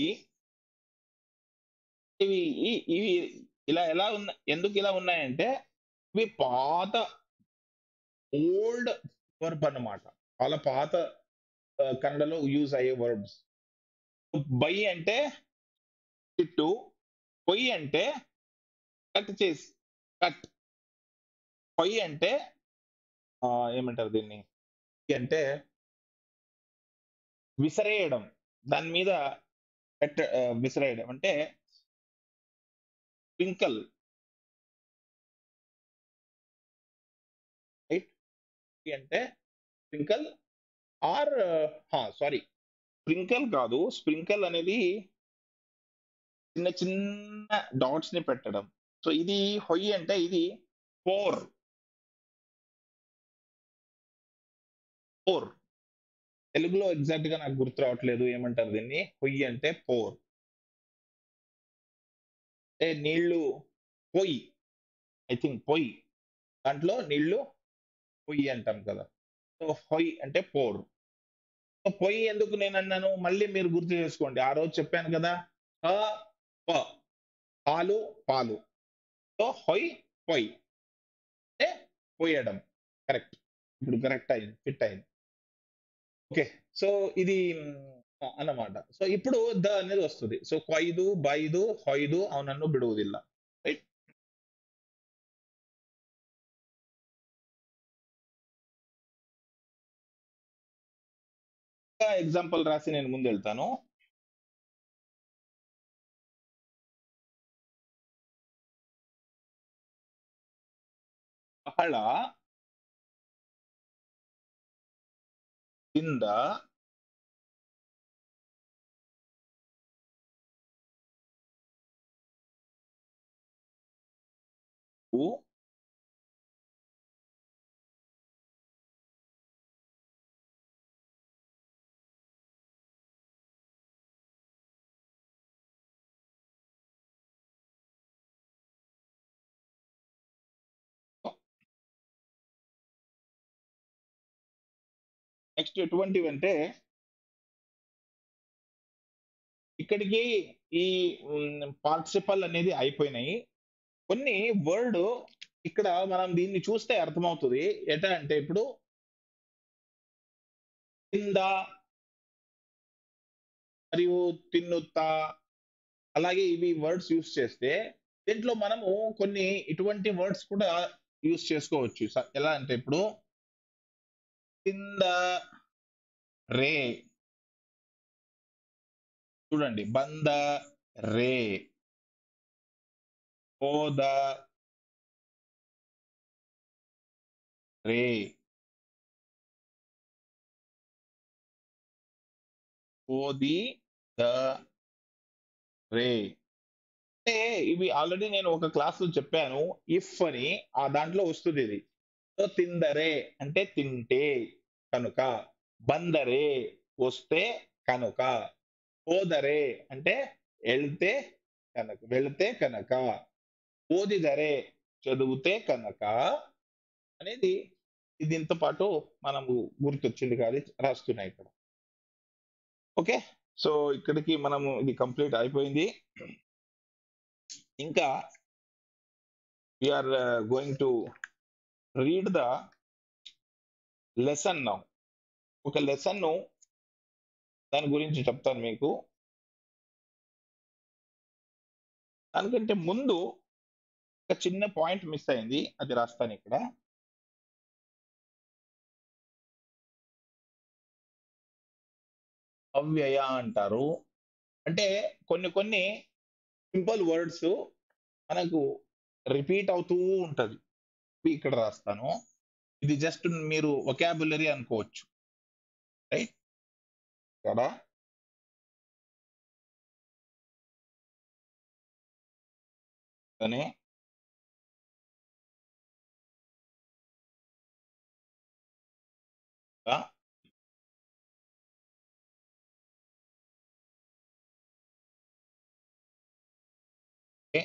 ఇవి ఈ- ఇవి ఇలా ఎలా ఉన్నాయి ఎందుకు ఇలా ఉన్నాయంటే ఇవి పాత ఓల్డ్ వర్బ్ అన్నమాట చాలా పాత ఆ, కన్నడలో యూజ్ అయ్యే వర్బ్స్ బై అంటే చిట్టు పొయ్యి అంటే కట్ చేసి కట్ పొయ్యి అంటే ఆ, ఏమంటారు దీన్ని పొయ్యి అంటే విసిరేయడం దాని మీద పెట్ట ఆ, విసిరేయడం అంటే స్ప్రింకల్ రైట్ అంటే స్ప్రింకల్ ఆర్ సారీ స్ప్రింకల్ కాదు స్ప్రింకల్ అనేది చిన్న చిన్న డాట్స్ ని పెట్టడం సో ఇది హొయ్యి అంటే ఇది ఫోర్ ఫోర్ తెలుగులో ఎగ్జాక్ట్ గా నాకు గుర్తు రావట్లేదు ఏమంటారు దీన్ని పొయ్యి అంటే పోర్ అంటే నీళ్లు పొయ్యి ఐ థింక్ పొయ్యి దాంట్లో నీళ్లు పొయ్యి అంటాం కదా సో పొయ్యి అంటే పోర్ సో పొయ్యి ఎందుకు నేను అన్నాను మళ్ళీ మీరు గుర్తు చేసుకోండి ఆ రోజు చెప్పాను కదా ప ప పాలు పాలు సో హొయ్ పొయ్యి అంటే పోయడం కరెక్ట్ ఇప్పుడు కరెక్ట్ అయింది ఫిట్ అయింది ఓకే సో ఇది మ్, అన్నమాట సో ఇప్పుడు ద అనేది వస్తుంది సో కొయ్దు బైదు ಹೊಯ್ದು ಅವನನ್ನು ಬಿಡುವುದಿಲ್ಲ ರೈಟ್ ఎగ్జాంపుల్ రాసి నేను ముందు వెళ్తాను ಬಹಳ ಇಂದ ಉ నెక్స్ట్ ఎటువంటివి అంటే ఇక్కడికి ఈ పార్టిసిపల్ అనేది అయిపోయినాయి కొన్ని వర్డ్ ఇక్కడ మనం దీన్ని చూస్తే అర్థమవుతుంది ఎట్లా అంటే ఇప్పుడు కింద మరియు తిన్నుత్తా అలాగే ఇవి వర్డ్స్ యూస్ చేస్తే దీంట్లో మనము కొన్ని ఇటువంటి వర్డ్స్ కూడా యూస్ చేసుకోవచ్చు స- ఎలా అంటే ఇప్పుడు కింద రే చూడండి బంద రే ಹೋದ రే ఓది ద రే అంటే ఇవి ఆల్రెడీ నేను ఒక క్లాస్ లో చెప్పాను ఇఫ్ అని ఆ దాంట్లో వస్తుంది ఇది సో తిందరే అంటే తింటే కనుక బందరే వస్తే కనుక ಹೋದರೆ అంటే వెళ్తే కనుక వెళితే కనుక ఓదిదరే చదివితే కనుక అనేది దీంతో పాటు మనము గుర్తొచ్చింది కాదు రాస్తున్నాయి ఇక్కడ ఓకే సో ఇక్కడికి మనము ఇది కంప్లీట్ అయిపోయింది ఇంకా are going to read the lesson now ఒక లెసన్ దాని గురించి చెప్తాను మీకు దానికంటే ముందు ఒక చిన్న పాయింట్ మిస్ అయింది అది రాస్తాను ఇక్కడ అవ్యయ అంటారు అంటే కొన్ని కొన్ని సింపుల్ వర్డ్స్ మనకు రిపీట్ అవుతూ ఉంటది ఇక్కడ రాస్తాను ఇది జస్ట్ మీరు ఒకాబులరీ అనుకోవచ్చు రైట్ ఇక్కడ అని ఆ, ఓకే.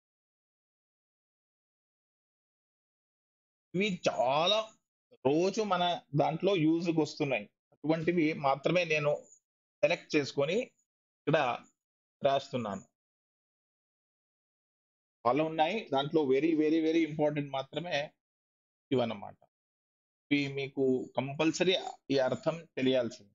ఇవి చాలా రోజు మన దాంట్లో యూజ్కి వస్తున్నాయి అటువంటివి మాత్రమే నేను సెలెక్ట్ చేసుకొని ఇక్కడ రాస్తున్నాను చాలా ఉన్నాయి దాంట్లో వెరీ వెరీ వెరీ ఇంపార్టెంట్ మాత్రమే ఇవన్నమాట ఇవి మీకు కంపల్సరీ ఈ అర్థం తెలియాల్సింది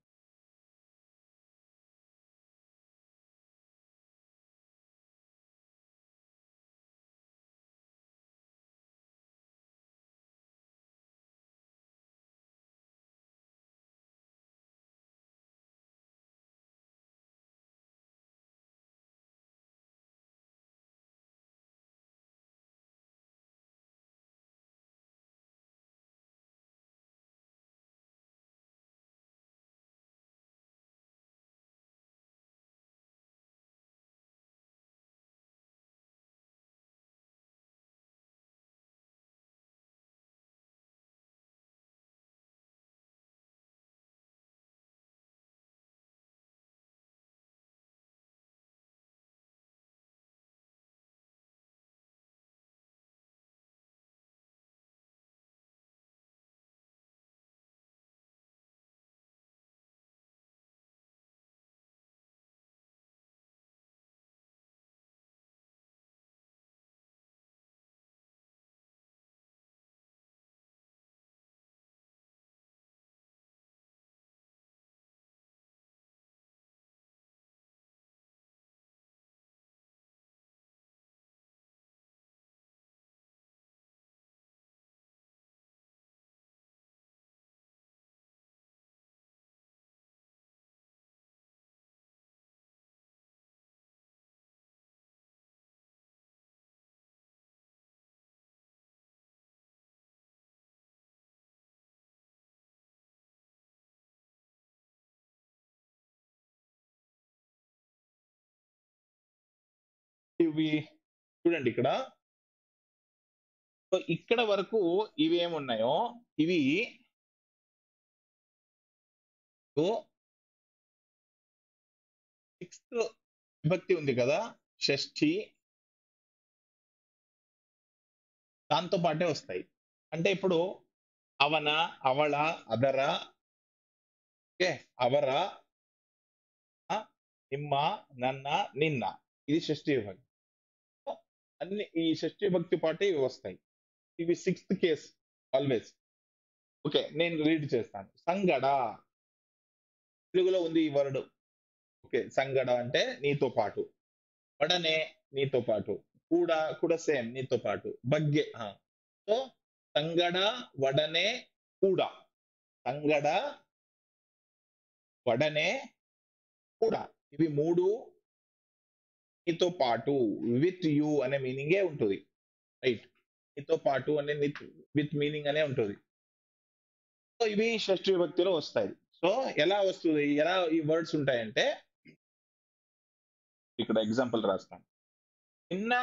ఇవి చూడండి ఇక్కడ సో ఇక్కడ వరకు ఇవి ఏమున్నాయో ఇవి సిక్స్త్ విభక్తి ఉంది కదా షష్ఠి దాంతో పాటే వస్తాయి అంటే ఇప్పుడు అవన అవళ అదర ఓకే అవర ఆ, నిమ్మ నన్న నిన్న ఇది షష్ఠి విభక్తి అన్ని ఈ షష్ఠి విభక్తి పాటే ఇవి వస్తాయి ఇవి సిక్స్త్ కేస్ ఆల్వేస్ ఓకే నేను రీడ్ చేస్తాను సంగడ తెలుగులో ఉంది ఈ వర్డ్ ఓకే సంగడ అంటే నీతో పాటు వడనే నీతో పాటు కూడా కూడా సేమ్ నీతో పాటు బగ్గె సో సంగడ వడనే కూడా సంగడ వడనే కూడా ఇవి మూడు నీతో పాటు విత్ యు అనే మీనింగే ఉంటుంది రైట్ నీతో పాటు అనే విత్ మీనింగ్ అనే ఉంటుంది సో ఇవి షష్ఠి విభక్తిలో వస్తాయి సో ఎలా వస్తుంది ఎలా ఈ వర్డ్స్ ఉంటాయంటే ఇక్కడ ఎగ్జాంపుల్ రాస్తాను నిన్న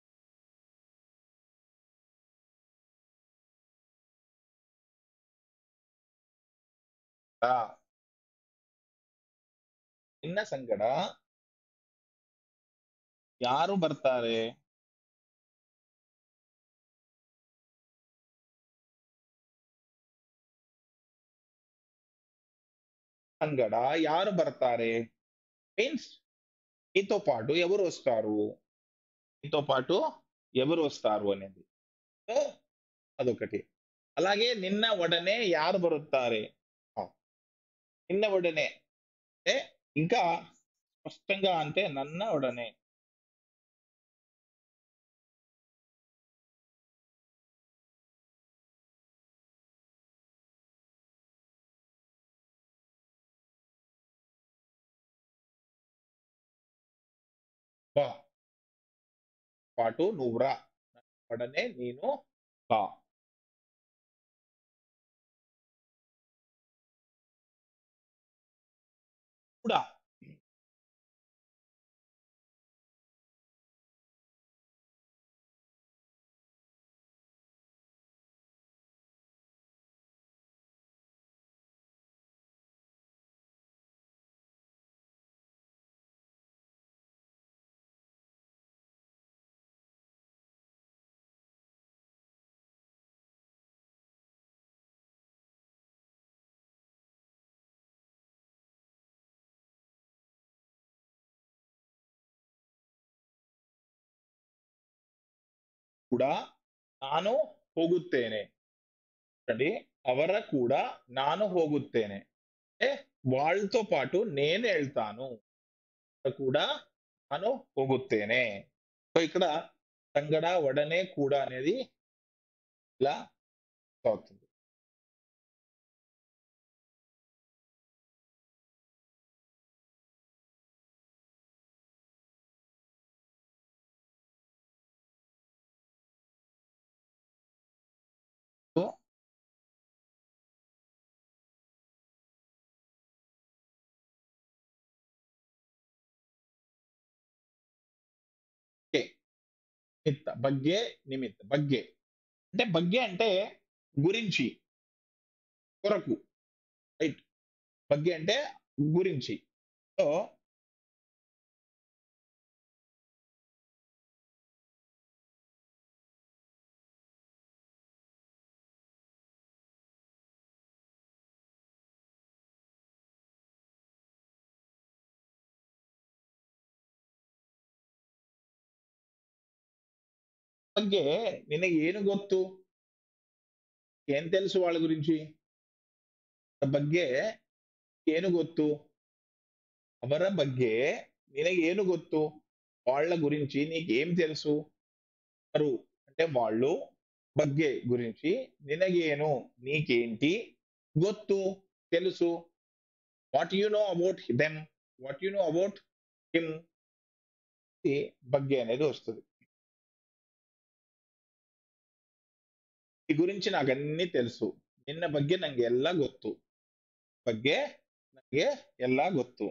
ನಿನ್ನ ಸಂಗಡ ಯಾರು ಬರ್ತಾರೆ సంగడ యారు బర్తారే మీన్స్ నీతో పాటు ఎవరు వస్తారు నీతో పాటు ఎవరు వస్తారు అనేది సో అదొకటి అలాగే నిన్న వడనే యారు బరుత్తారే నిన్న వడనే అంటే ఇంకా స్పష్టంగా అంటే నన్న వడనే బా పాటు నువ్వు రా ఒడనే నేను కా కూడా ಕೂಡ ನಾನು ಹೋಗುತ್ತೇನೆ అండి అవర కూడా నాను ಹೋಗುತ್ತೇನೆ అంటే వాళ్ళతో పాటు నేను వెళ్తాను కూడా నాను ಹೋಗುತ್ತೇನೆ సో ఇక్కడ సంగడ వడనే కూడా అనేది ఇలా అవుతుంది సో ఓకే నిమిత్త బగ్గే నిమిత్త బగ్గే అంటే బగ్గే అంటే గురించి కొరకు రైట్ బగ్గే అంటే గురించి సో ಬಗ್ಗೆ ನಿನಗೆ ಏನು ಗೊತ್ತು ಏನ್ తెలుసు వాళ్ళ గురించి ಬಗ್ಗೆ ಏನು ಗೊತ್ತು ಅವರ ಬಗ್ಗೆ ನಿನಗೆ ಏನು ಗೊತ್ತು వాళ్ళ గురించి నీకేం తెలుసు వారు అంటే వాళ్ళు ಬಗ್ಗೆ గురించి నినగేను నీకేంటి ಗೊತ್ತು తెలుసు what you know about them what you know about him ಬಗ್ಗೆ అనేది వస్తుంది ఈ గురించి నాకు అన్ని తెలుసు ನಿನ್ನ ಬಗ್ಗೆ ನಂಗೆ ಎಲ್ಲ ಗೊತ್ತು ಬಗ್ಗೆ ನನಗೆ ಎಲ್ಲ ಗೊತ್ತು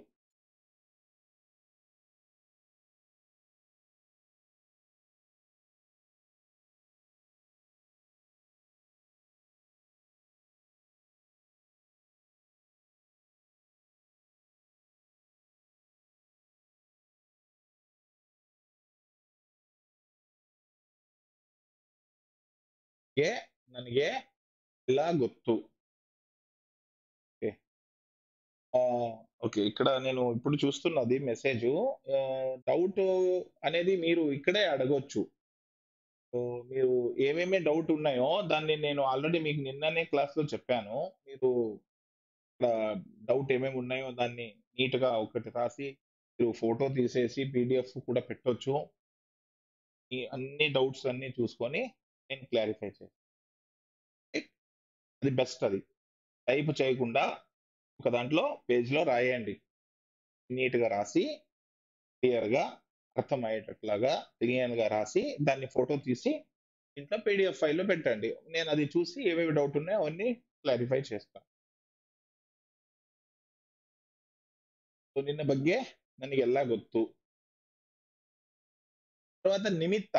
ಗೆ ನನಗೆ ಎಲ್ಲ ಗೊತ್ತು ఓకే ఓకే ఇక్కడ నేను ఇప్పుడు చూస్తున్నది మెసేజ్ డౌట్ అనేది మీరు ఇక్కడే అడగొచ్చు సో మీరు ఏమేమి డౌట్ ఉన్నాయో దాన్ని నేను ఆల్రెడీ మీకు నిన్ననే క్లాస్ లో చెప్పాను మీరు ఇక్కడ డౌట్ ఏమేమి ఉన్నాయో దాన్ని నీట్ గా ఒకటి రాసి మీరు ఫోటో తీసేసి పీడిఎఫ్ కూడా పెట్టొచ్చు ఈ అన్ని డౌట్స్ అన్ని చూసుకొని నేను క్లారిఫై చేస్తాను అది బెస్ట్ అది టైప్ చేయకుండా ఒక దాంట్లో పేజ్లో రాయండి నీట్గా రాసి క్లియర్గా అర్థమయ్యేటట్లాగా క్లియర్గా రాసి దాన్ని ఫోటో తీసి ఇంట్లో పీడిఎఫ్ ఫైల్లో పెట్టండి నేను అది చూసి ఏవేవి డౌట్ ఉన్నాయో అవన్నీ క్లారిఫై చేస్తాను సో నిన్న ಬಗ್ಗೆ ನನಗೆ ಎಲ್ಲ ಗೊತ್ತು తర్వాత నిమిత్త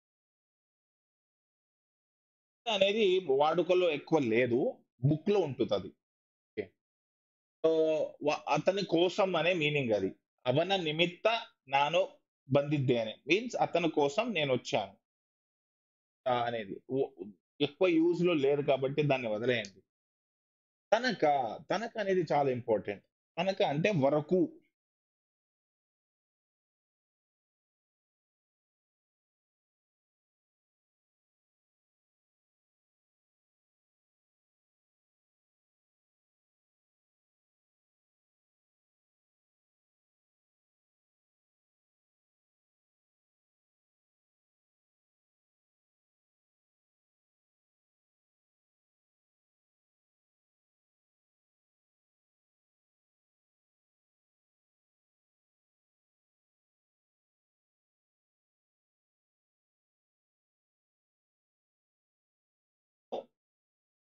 అనేది వాడుకలో ఎక్కువ లేదు బుక్ లో ఉంటుంది అది సో అతని కోసం అనే మీనింగ్ అది అవన నిమిత్త నాను బందిద్దేనే మీన్స్ అతని కోసం నేను వచ్చాను అనేది ఎక్కువ యూజ్ లో లేదు కాబట్టి దాన్ని వదిలేయండి తనక తనక అనేది చాలా ఇంపార్టెంట్ తనక అంటే వరకు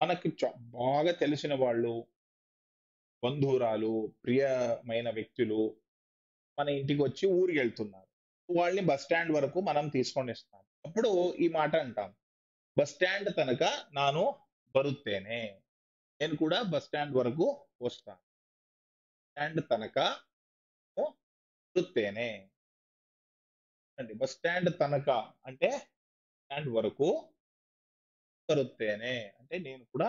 మనకి చ- బాగా తెలిసిన వాళ్ళు బంధువురాలు ప్రియమైన వ్యక్తులు మన ఇంటికి వచ్చి ఊరికి వెళ్తున్నారు వాళ్ళని బస్ స్టాండ్ వరకు మనం తీసుకొని ఇస్తాం అప్పుడు ఈ మాట అంటాం బస్ స్టాండ్ తనక నాను బరుತ್ತೇನೆ నేను కూడా బస్ స్టాండ్ వరకు వస్తాను స్టాండ్ తనక నేను బరుತ್ತೇನೆ అండి బస్ స్టాండ్ తనక అంటే స్టాండ్ వరకు బరుತ್ತೇನೆ అంటే నేను కూడా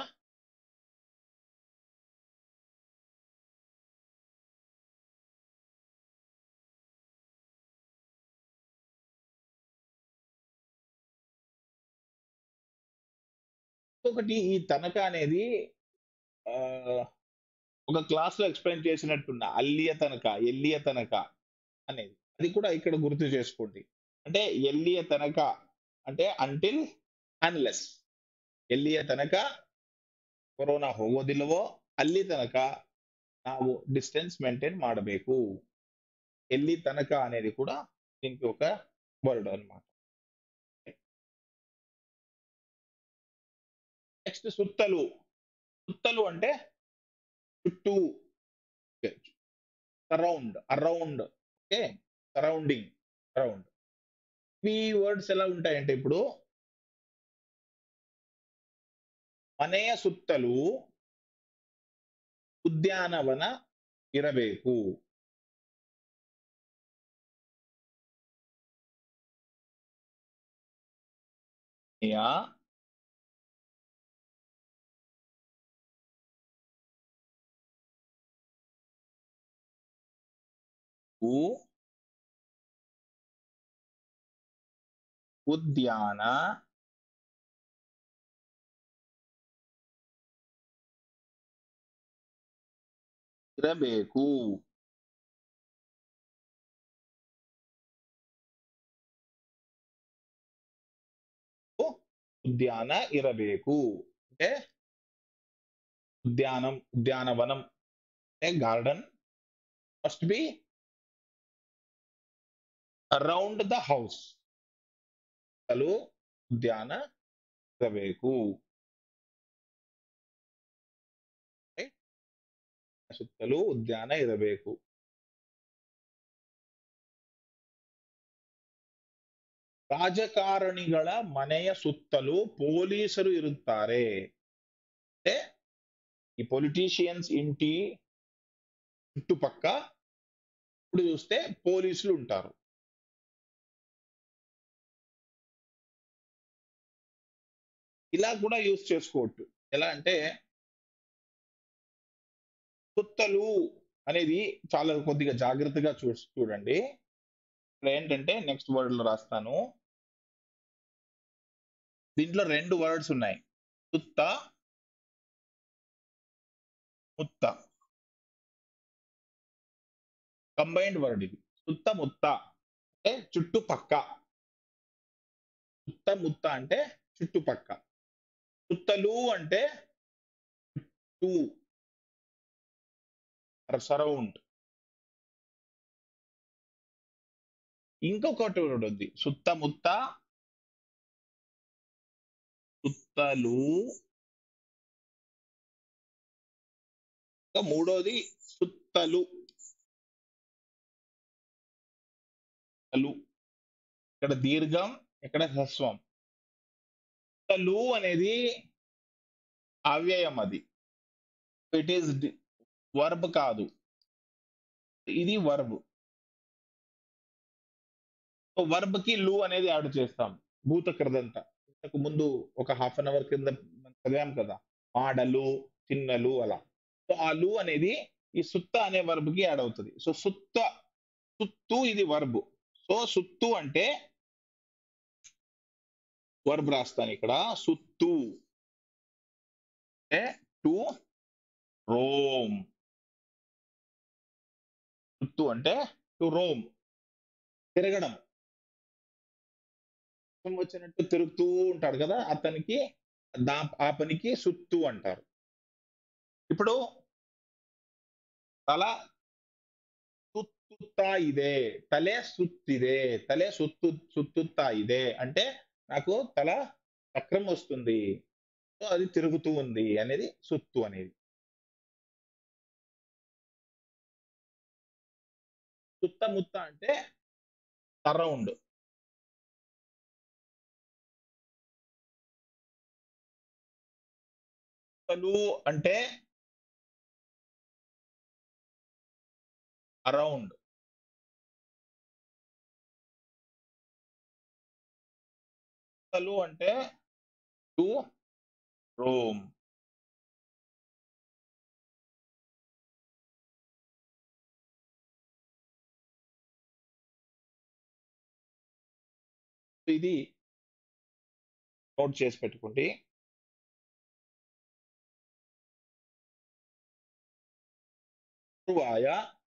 ఒకటి ఈ తనక అనేది ఆ, ఒక క్లాస్ లో ఎక్స్ప్లెయిన్ చేసినట్టున్నా అల్లియ తనక ఎల్లియ తనక అనేది అది కూడా ఇక్కడ గుర్తు చేసుకోండి అంటే ఎల్లియ తనక అంటే అంటిల్ అన్లెస్ ಎಲ್ಲಿಯ ತನಕ ಕೊರೋನಾ ಹೋಗೋದಿಲ್ಲವೋ ಅಲ್ಲಿ ತನಕ ನಾವು డిస్టెన్స్ మెయింటైన్ ಮಾಡಬೇಕು ఎల్లి తనక అనేది కూడా దీనికి ఒక వర్డ్ అన్నమాట నెక్స్ట్ సుత్తలు సుత్తలు అంటే చుట్టూ surround around okay surrounding around ఈ వర్డ్స్ ఎలా ఉంటాయంటే ఇప్పుడు ಮನೆಯ ಸುತ್ತಲೂ ಉದ್ಯಾನವನ ಇರಬೇಕು ಮನೆಯ ಉ- ಉದ್ಯಾನ ಇರಬೇಕು ಉದ್ಯಾನ ಇರಬೇಕು అంటే ఉద్యానం ఉద్యానవనం అంటే garden must be around the house ಸುತ್ತಲೂ ಉದ್ಯಾನ ಇರಬೇಕು Right? ಸುತ್ತಲೂ ಉದ್ಯಾನ ಇರಬೇಕು ರಾಜಕಾರಣಿಗಳ ಮನೆಯ ಸುತ್ತಲೂ ಪೊಲೀಸರು ಇರುತ್ತಾರೆ అంటే ఈ పొలిటీషియన్స్ ఇంటి చుట్టుపక్క ఇప్పుడు చూస్తే పోలీసులు ఉంటారు ఇలా కూడా యూజ్ చేసుకోవచ్చు ఎలా అంటే సుత్తలు అనేది చాలా కొద్దిగా జాగ్రత్తగా చూ చూడండి ఇక్కడ ఏంటంటే నెక్స్ట్ వర్డ్ లో రాస్తాను దీంట్లో రెండు వర్డ్స్ ఉన్నాయి సుత్త ముత్త కంబైన్డ్ వర్డ్ ఇది సుత్త ముత్త అంటే చుట్టుపక్క సుత్త ముత్త అంటే చుట్టుపక్క సుత్తలు అంటే చుట్టూ సరౌండ్ ఇంకొకటి వర్డ్ ఉంది సుత్త ముత్త సుత్తలు ఇంకా మూడోది సుత్తలు సుత్తలు ఇక్కడ దీర్ఘం ఇక్కడ హ్రస్వం సుత్తలు అనేది అవ్యయం అది ఇట్ ఈస్ వర్బ్ కాదు ఇది వర్బ్ వర్బ్ కి లు అనేది యాడ్ చేస్తాం భూత కృదంత ఇంతకు ముందు ఒక హాఫ్ అన్ అవర్ కింద మనం చదివాం కదా మాడలు తిన్నలు అలా సో ఆ లు అనేది ఈ సుత్త అనే వర్బ్ కి యాడ్ అవుతుంది సో సుత్త సుత్తు ఇది వర్బ్ సో సుత్తు అంటే వర్బ్ రాస్తాను ఇక్కడ సుత్తు అంటే టు రోమ్ సుత్తు అంటే టు రోమ్ తిరగడం ఇష్టం వచ్చినట్టు తిరుగుతూ ఉంటాడు కదా అతనికి దా ఆ పనికి సుత్తు అంటారు ఇప్పుడు తల ಸುತ್ತುತ್ತಾ ಇದೆ ತಲೆ ಸುತ್ತಿದೆ ತಲೆ ಸುತ್ತು ಸುತ್ತುತ್ತಾ ಇದೆ అంటే నాకు తల చక్రం వస్తుంది సో సో అది తిరుగుతూ ఉంది అనేది సుత్తు అనేది సుత్తముత్త అంటే అరౌండ్ అసలు అంటే అరౌండ్ అసలు అంటే టు రోమ్ ఇది నోట్ చేసి పెట్టుకోండి తరువాయ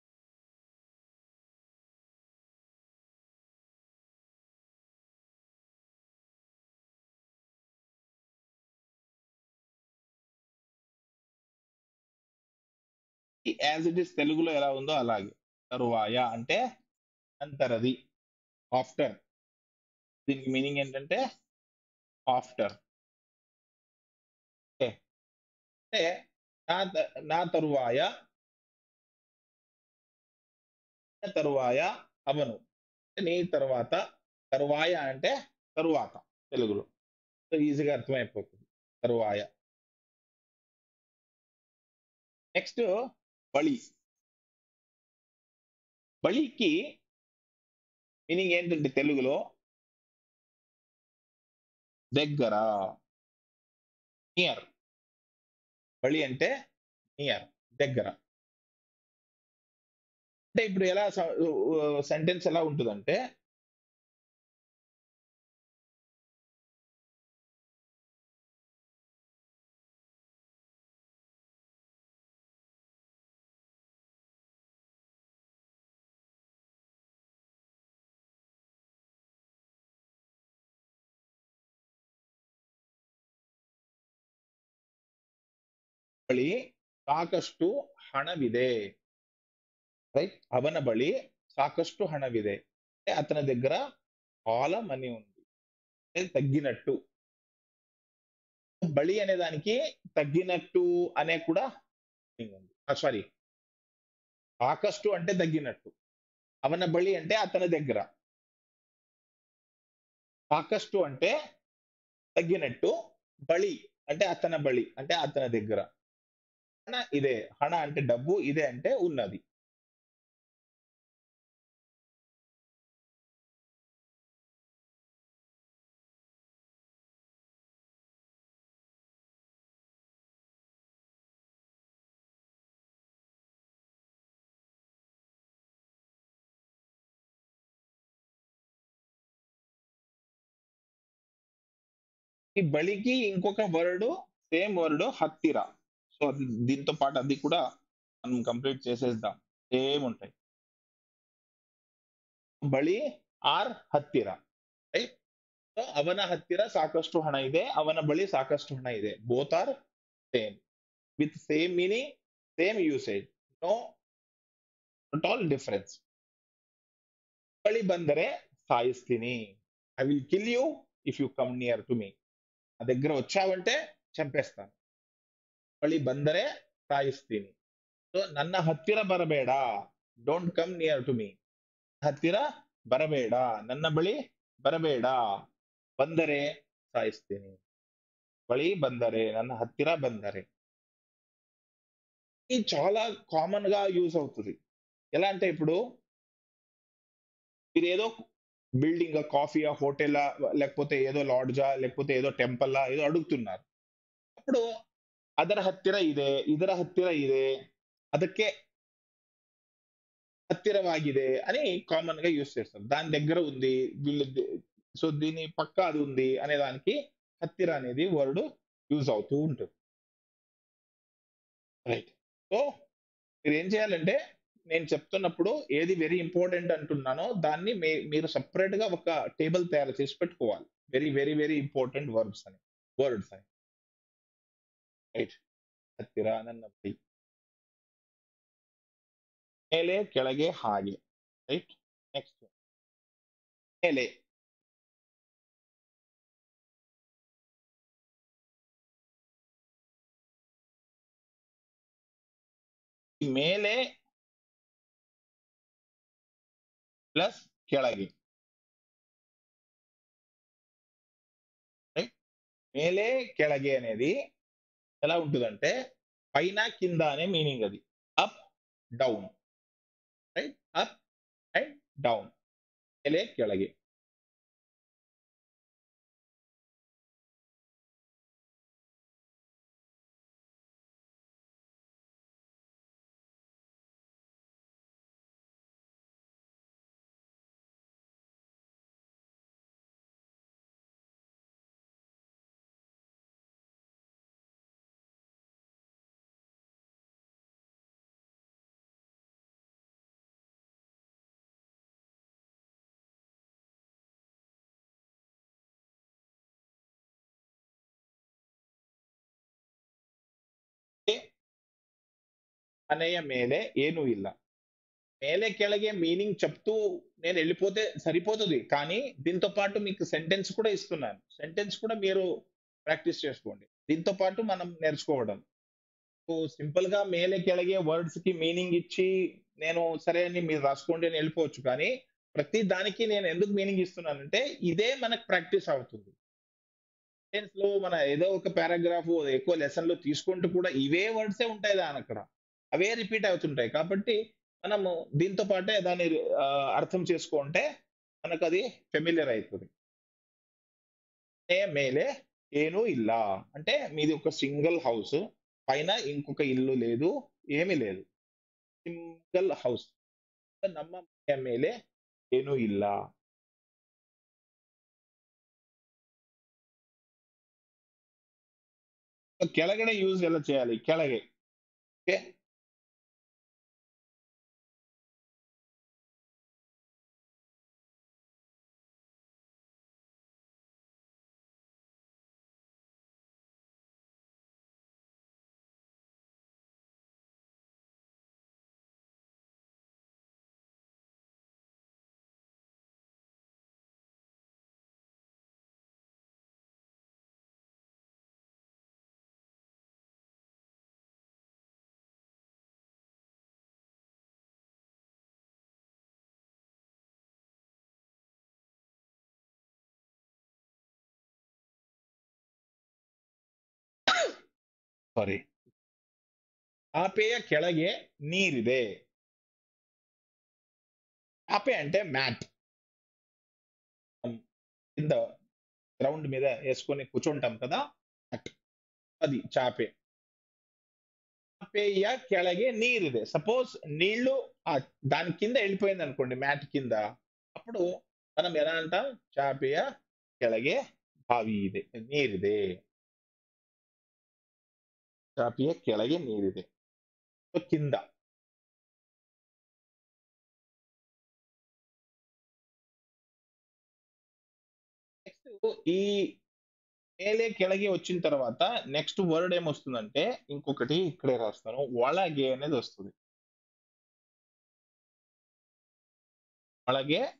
యాజ్ ఇట్ ఇస్ తెలుగులో ఎలా ఉందో అలాగే తరువాయ అంటే అంతరది ఆఫ్టర్ దీనికి మీనింగ్ ఏంటంటే ఆఫ్టర్ అంటే నా త- నా తరువాయ నా తరువాయ అవను అంటే నీ తరువాత తరువాయ అంటే తరువాత తెలుగులో సో ఈజీగా అర్థమైపోతుంది తరువాయ నెక్స్ట్ బలి బలికి మీనింగ్ ఏంటంటే తెలుగులో దగ్గర నియర్ బలి అంటే నియర్ దగ్గర అంటే ఇప్పుడు ఎలా సెంటెన్స్ ఎలా ఉంటుందంటే ಬಳಿ ಸಾಕಷ್ಟು ಹಣವಿದೆ రైట్ అవన బలి సాకಷ್ಟು హణవిదే అంటే అతని దగ్గర చాలా మనీ ఉంది అంటే తగ్గినట్టు బలి అనే దానికి తగ్గినట్టు అనే కూడా సారీ సాకಷ್ಟು అంటే తగ్గినట్టు అవన బలి అంటే అతని దగ్గర సాకಷ್ಟು అంటే తగ్గినట్టు బలి అంటే అతని బలి అంటే అతని దగ్గర హణ ఇదే హణ అంటే డబ్బు ఇదే అంటే ఉన్నది ఈ బలికి ఇంకొక వర్డ్ సేమ్ వర్డ్ హత్తిర సో అది దీంతో పాటు అది కూడా మనం కంప్లీట్ చేసేద్దాం సేమ్ ఉంటాయి ಬಳಿ ಆರ್ ಹತ್ತಿರ ರೈಟ್ ಸೊ ಅವನ ಹತ್ತಿರ ಸಾಕಷ್ಟು ಹಣ ಇದೆ ಅವನ ಬಳಿ ಸಾಕಷ್ಟು ಹಣ ಇದೆ both are same with same meaning same usage no not all difference ಬಳಿ ಬಂದರೆ సాయిస్తిని I will kill you if you come near to me నా దగ్గర వచ్చావంటే చంపేస్తాను ಬಳಿ ಬಂದರೆ ಸಾಯಿಸ್ತೀನಿ ಸೊ ನನ್ನ ಹತ್ತಿರ ಬರಬೇಡ don't come near to me ಹತ್ತಿರ ಬರಬೇಡ ನನ್ನ ಬಳಿ ಬರಬೇಡ ಬಂದರೆ ಸಾಯಿಸ್ತೀನಿ ಬಳಿ ಬಂದರೆ ನನ್ನ హత్తిర ಬಂದರೆ ఇది చాలా కామన్ గా యూజ్ అవుతుంది ఎలా అంటే ఇప్పుడు మీరు ఏదో బిల్డింగ్ కాఫీయా హోటలా లేకపోతే ఏదో లాడ్జా లేకపోతే ఏదో టెంపల్లా ఏదో అడుగుతున్నారు అప్పుడు ಅದರ ಹತ್ತಿರ ಇದೆ ಇದರ ಹತ್ತಿರ ಇದೆ ಅದಕ್ಕೆ హత్తిరవాಗಿದೆ అని కామన్ గా యూస్ చేస్తారు దాని దగ్గర ఉంది వీళ్ళు సో దీని పక్క అది ఉంది అనే దానికి హత్తిర అనేది వర్డ్ యూజ్ అవుతూ ఉంటుంది రైట్ సో మీరు ఏం చేయాలంటే నేను చెప్తున్నప్పుడు ఏది వెరీ ఇంపార్టెంట్ అంటున్నానో దాన్ని మీ- మీరు సపరేట్ గా ఒక టేబుల్ తయారు చేసి పెట్టుకోవాలి very very very important verbs అని వర్డ్స్ అని రైట్ ಹತ್ತಿರ ನನ್ನ ಬಳಿ ಮೇಲೆ ಕೆಳಗೆ ಹಾಗೆ ರೈಟ್ ನೆಕ್ಸ್ಟ್ ಮೇಲೆ ಮೇಲೆ ప్లస్ ಕೆಳಗೆ రైట్ మేలే ಕೆಳಗೆ అనేది ఎలా ఉంటుందంటే పైన కింద అనే మీనింగ్ అది up down right up and down మేలే ಕೆಳಗೆ ಮನೆಯ ಮೇಲೆ ಏನೂ ಇಲ್ಲ మేలే ಕೆಳಗೆ మీనింగ్ చెప్తూ నేను వెళ్ళిపోతే సరిపోతుంది కానీ దీంతో పాటు మీకు సెంటెన్స్ కూడా ఇస్తున్నాను సెంటెన్స్ కూడా మీరు ప్రాక్టీస్ చేసుకోండి దీంతో పాటు మనం నేర్చుకోవడం సో సింపుల్ గా మేలే ಕೆಳಗೆ వర్డ్స్ కి మీనింగ్ ఇచ్చి నేను సరే అని మీరు రాసుకోండి అని వెళ్ళిపోవచ్చు కానీ ప్రతి దానికి నేను ఎందుకు మీనింగ్ ఇస్తున్నానంటే ఇదే మనకు ప్రాక్టీస్ అవుతుంది సెంటెన్స్ లో మన ఏదో ఒక పారాగ్రాఫ్ ఎక్కువ లెసన్ లో తీసుకుంటూ కూడా ఇవే వర్డ్సే ఉంటాయి దాని అక్కడ అవే రిపీట్ అవుతుంటాయి కాబట్టి మనము దీంతో పాటే దాన్ని ఆ, అర్థం చేసుకుంటే మనకు అది ఫెమిలియర్ అవుతుంది ఏ మేలే ఏను ఇల్లా అంటే మీది ఒక సింగిల్ హౌస్ పైన ఇంకొక ఇల్లు లేదు ఏమీ లేదు సింగిల్ హౌస్ నమ్మ మನೆಯ ಮೇಲೆ ಏನೂ ಇಲ್ಲ ಕೆಳಗಡೆ ಯೂಸ್ ಎಲ್ಲ చేయాలి ಕೆಳಗೆ ఓకే ಸಾರಿ ಆಪೆಯ ಕೆಳಗೆ ನೀರಿದೆ ఆపే అంటే మ్యాట్ కింద గ్రౌండ్ మీద వేసుకొని కూర్చుంటాం కదా mat. అది చాపే చాపేయ ಕೆಳಗೆ నీరిದೆ సపోజ్ నీళ్లు ఆ దాని కింద వెళ్ళిపోయింది అనుకోండి మ్యాట్ కింద అప్పుడు మనం ఎలా అంటాం చాపేయ ಕೆಳಗೆ బావి ಇದೆ నీరిದೆ చాపేయ ಕೆಳಗೆ నీరిದೆ సో కింద నెక్స్ట్ ఈ మేలే ಕೆಳಗೆ వచ్చిన తర్వాత నెక్స్ట్ వర్డ్ ఏమొస్తుందంటే ఇంకొకటి ఇక్కడే రాస్తాను ಒಳಗೆ అనేది వస్తుంది ಒಳಗೆ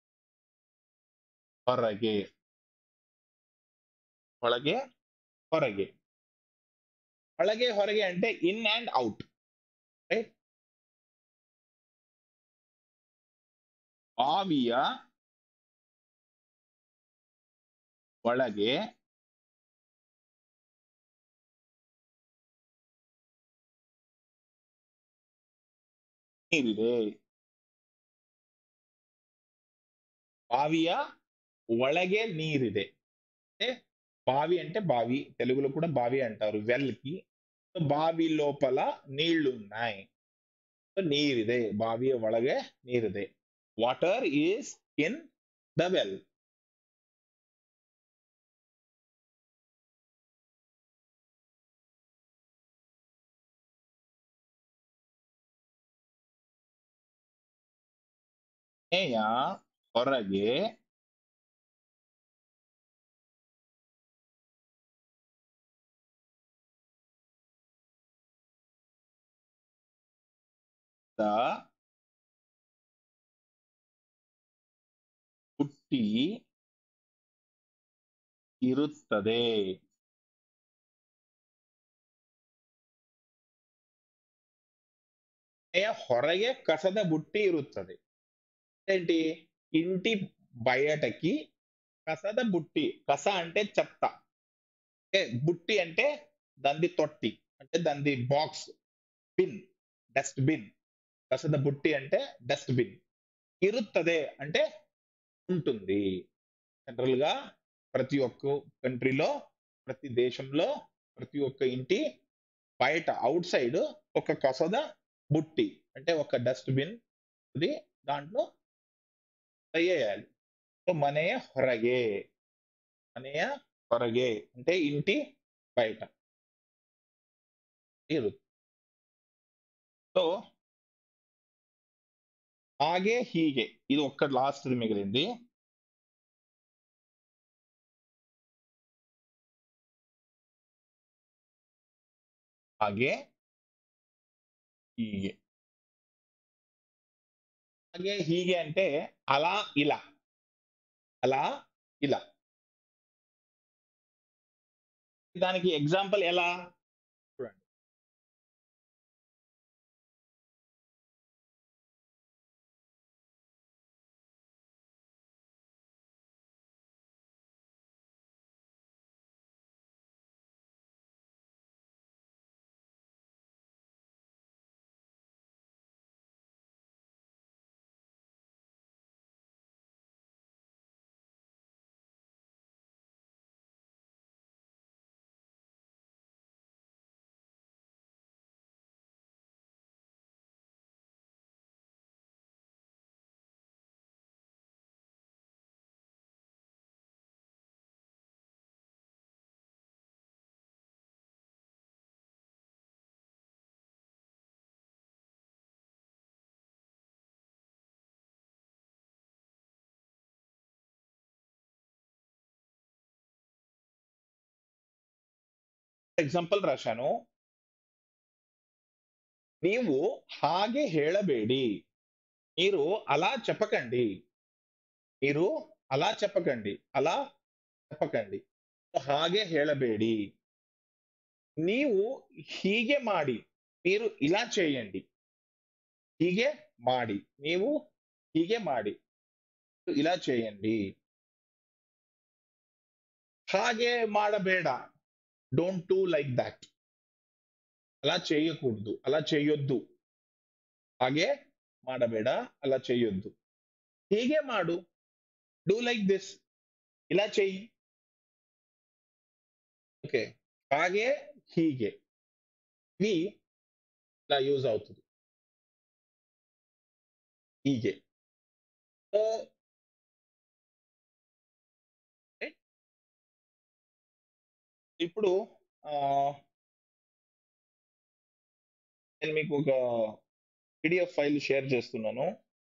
ಹೊರಗೆ ಒಳಗೆ ಹೊರಗೆ ಒಳಗೆ ಹೊರಗೆ అంటే ఇన్ అండ్ అవుట్ రైట్ ಬಾವಿಯ ಒಳಗೆ ನೀರಿದೆ బావియ ಒಳಗೆ నీరిದೆ అంటే బావి అంటే బావి తెలుగులో కూడా బావి అంటారు వెల్ కి సో బావి లోపల నీళ్లు ఉన్నాయి సో నీరిದೆ బావిಯ ಒಳಗೆ నీరిದೆ water is in the well ಮನೆಯ ಹೊರಗೆ ದ ಹುಟ್ಟಿ ಇರುತ್ತದೆ ಮನೆಯ ಹೊರಗೆ ಕಸದ ಬುಟ್ಟಿ ಇರುತ್ತದೆ ఏంటి ఇంటి బయటకి కసద బుట్టి కస అంటే చెత్త ఏ బుట్టి అంటే దంది తొట్టి అంటే దంది బాక్స్ బిన్ డస్ట్ బిన్ కసద బుట్టి అంటే డస్ట్ బిన్ ఇరుತ್ತದೆ అంటే ఉంటుంది జనరల్ గా ప్రతి ఒక్క కంట్రీలో ప్రతి దేశంలో ప్రతి ఒక్క ఇంటి బయట అవుట్ సైడ్ ఒక కసద బుట్టి అంటే ఒక డస్ట్ బిన్ ఇది దాంట్లో వేయాలి సో మನೆಯ ಹೊರಗೆ ಮನೆಯ ಹೊರಗೆ అంటే ఇంటి బయట ఇరుతుంది సో ಹಾಗೆ ಹೀಗೆ ఇది ఒక్క లాస్ట్ మిగిలింది ಹಾಗೆ ಹೀಗೆ ಹಾಗೆ ಹೀಗೆ అంటే అలా ఇలా అలా ఇలా దానికి ఎగ్జాంపుల్ ఎలా చూడండి ఎగ్జాంపుల్ రాశాను ನೀವು ಹಾಗೆ ಹೇಳಬೇಡಿ మీరు అలా చెప్పకండి మీరు అలా చెప్పకండి అలా చెప్పకండి ಹಾಗೆ ಹೇಳಬೇಡಿ ನೀವು ಹೀಗೆ ಮಾಡಿ మీరు ఇలా చేయండి ಹೀಗೆ ಮಾಡಿ ನೀವು ಹೀಗೆ ಮಾಡಿ ఇలా చేయండి ಹಾಗೆ ಮಾಡಬೇಡ డోంట్ డూ లైక్ దాట్ అలా చేయకూడదు అలా చేయొద్దు ಹಾಗೆ ಮಾಡಬೇಡ అలా చేయొద్దు ಹೀಗೆ ಮಾಡು డూ లైక్ దిస్ ఇలా చెయ్యి ఓకే ಹಾಗೆ ಹೀಗೆ ఇవి ఇలా యూజ్ అవుతుంది ಹೀಗೆ సో ఇప్పుడు ఆ, నేను మీకు ఒక పీడిఎఫ్ ఫైల్ షేర్ చేస్తున్నాను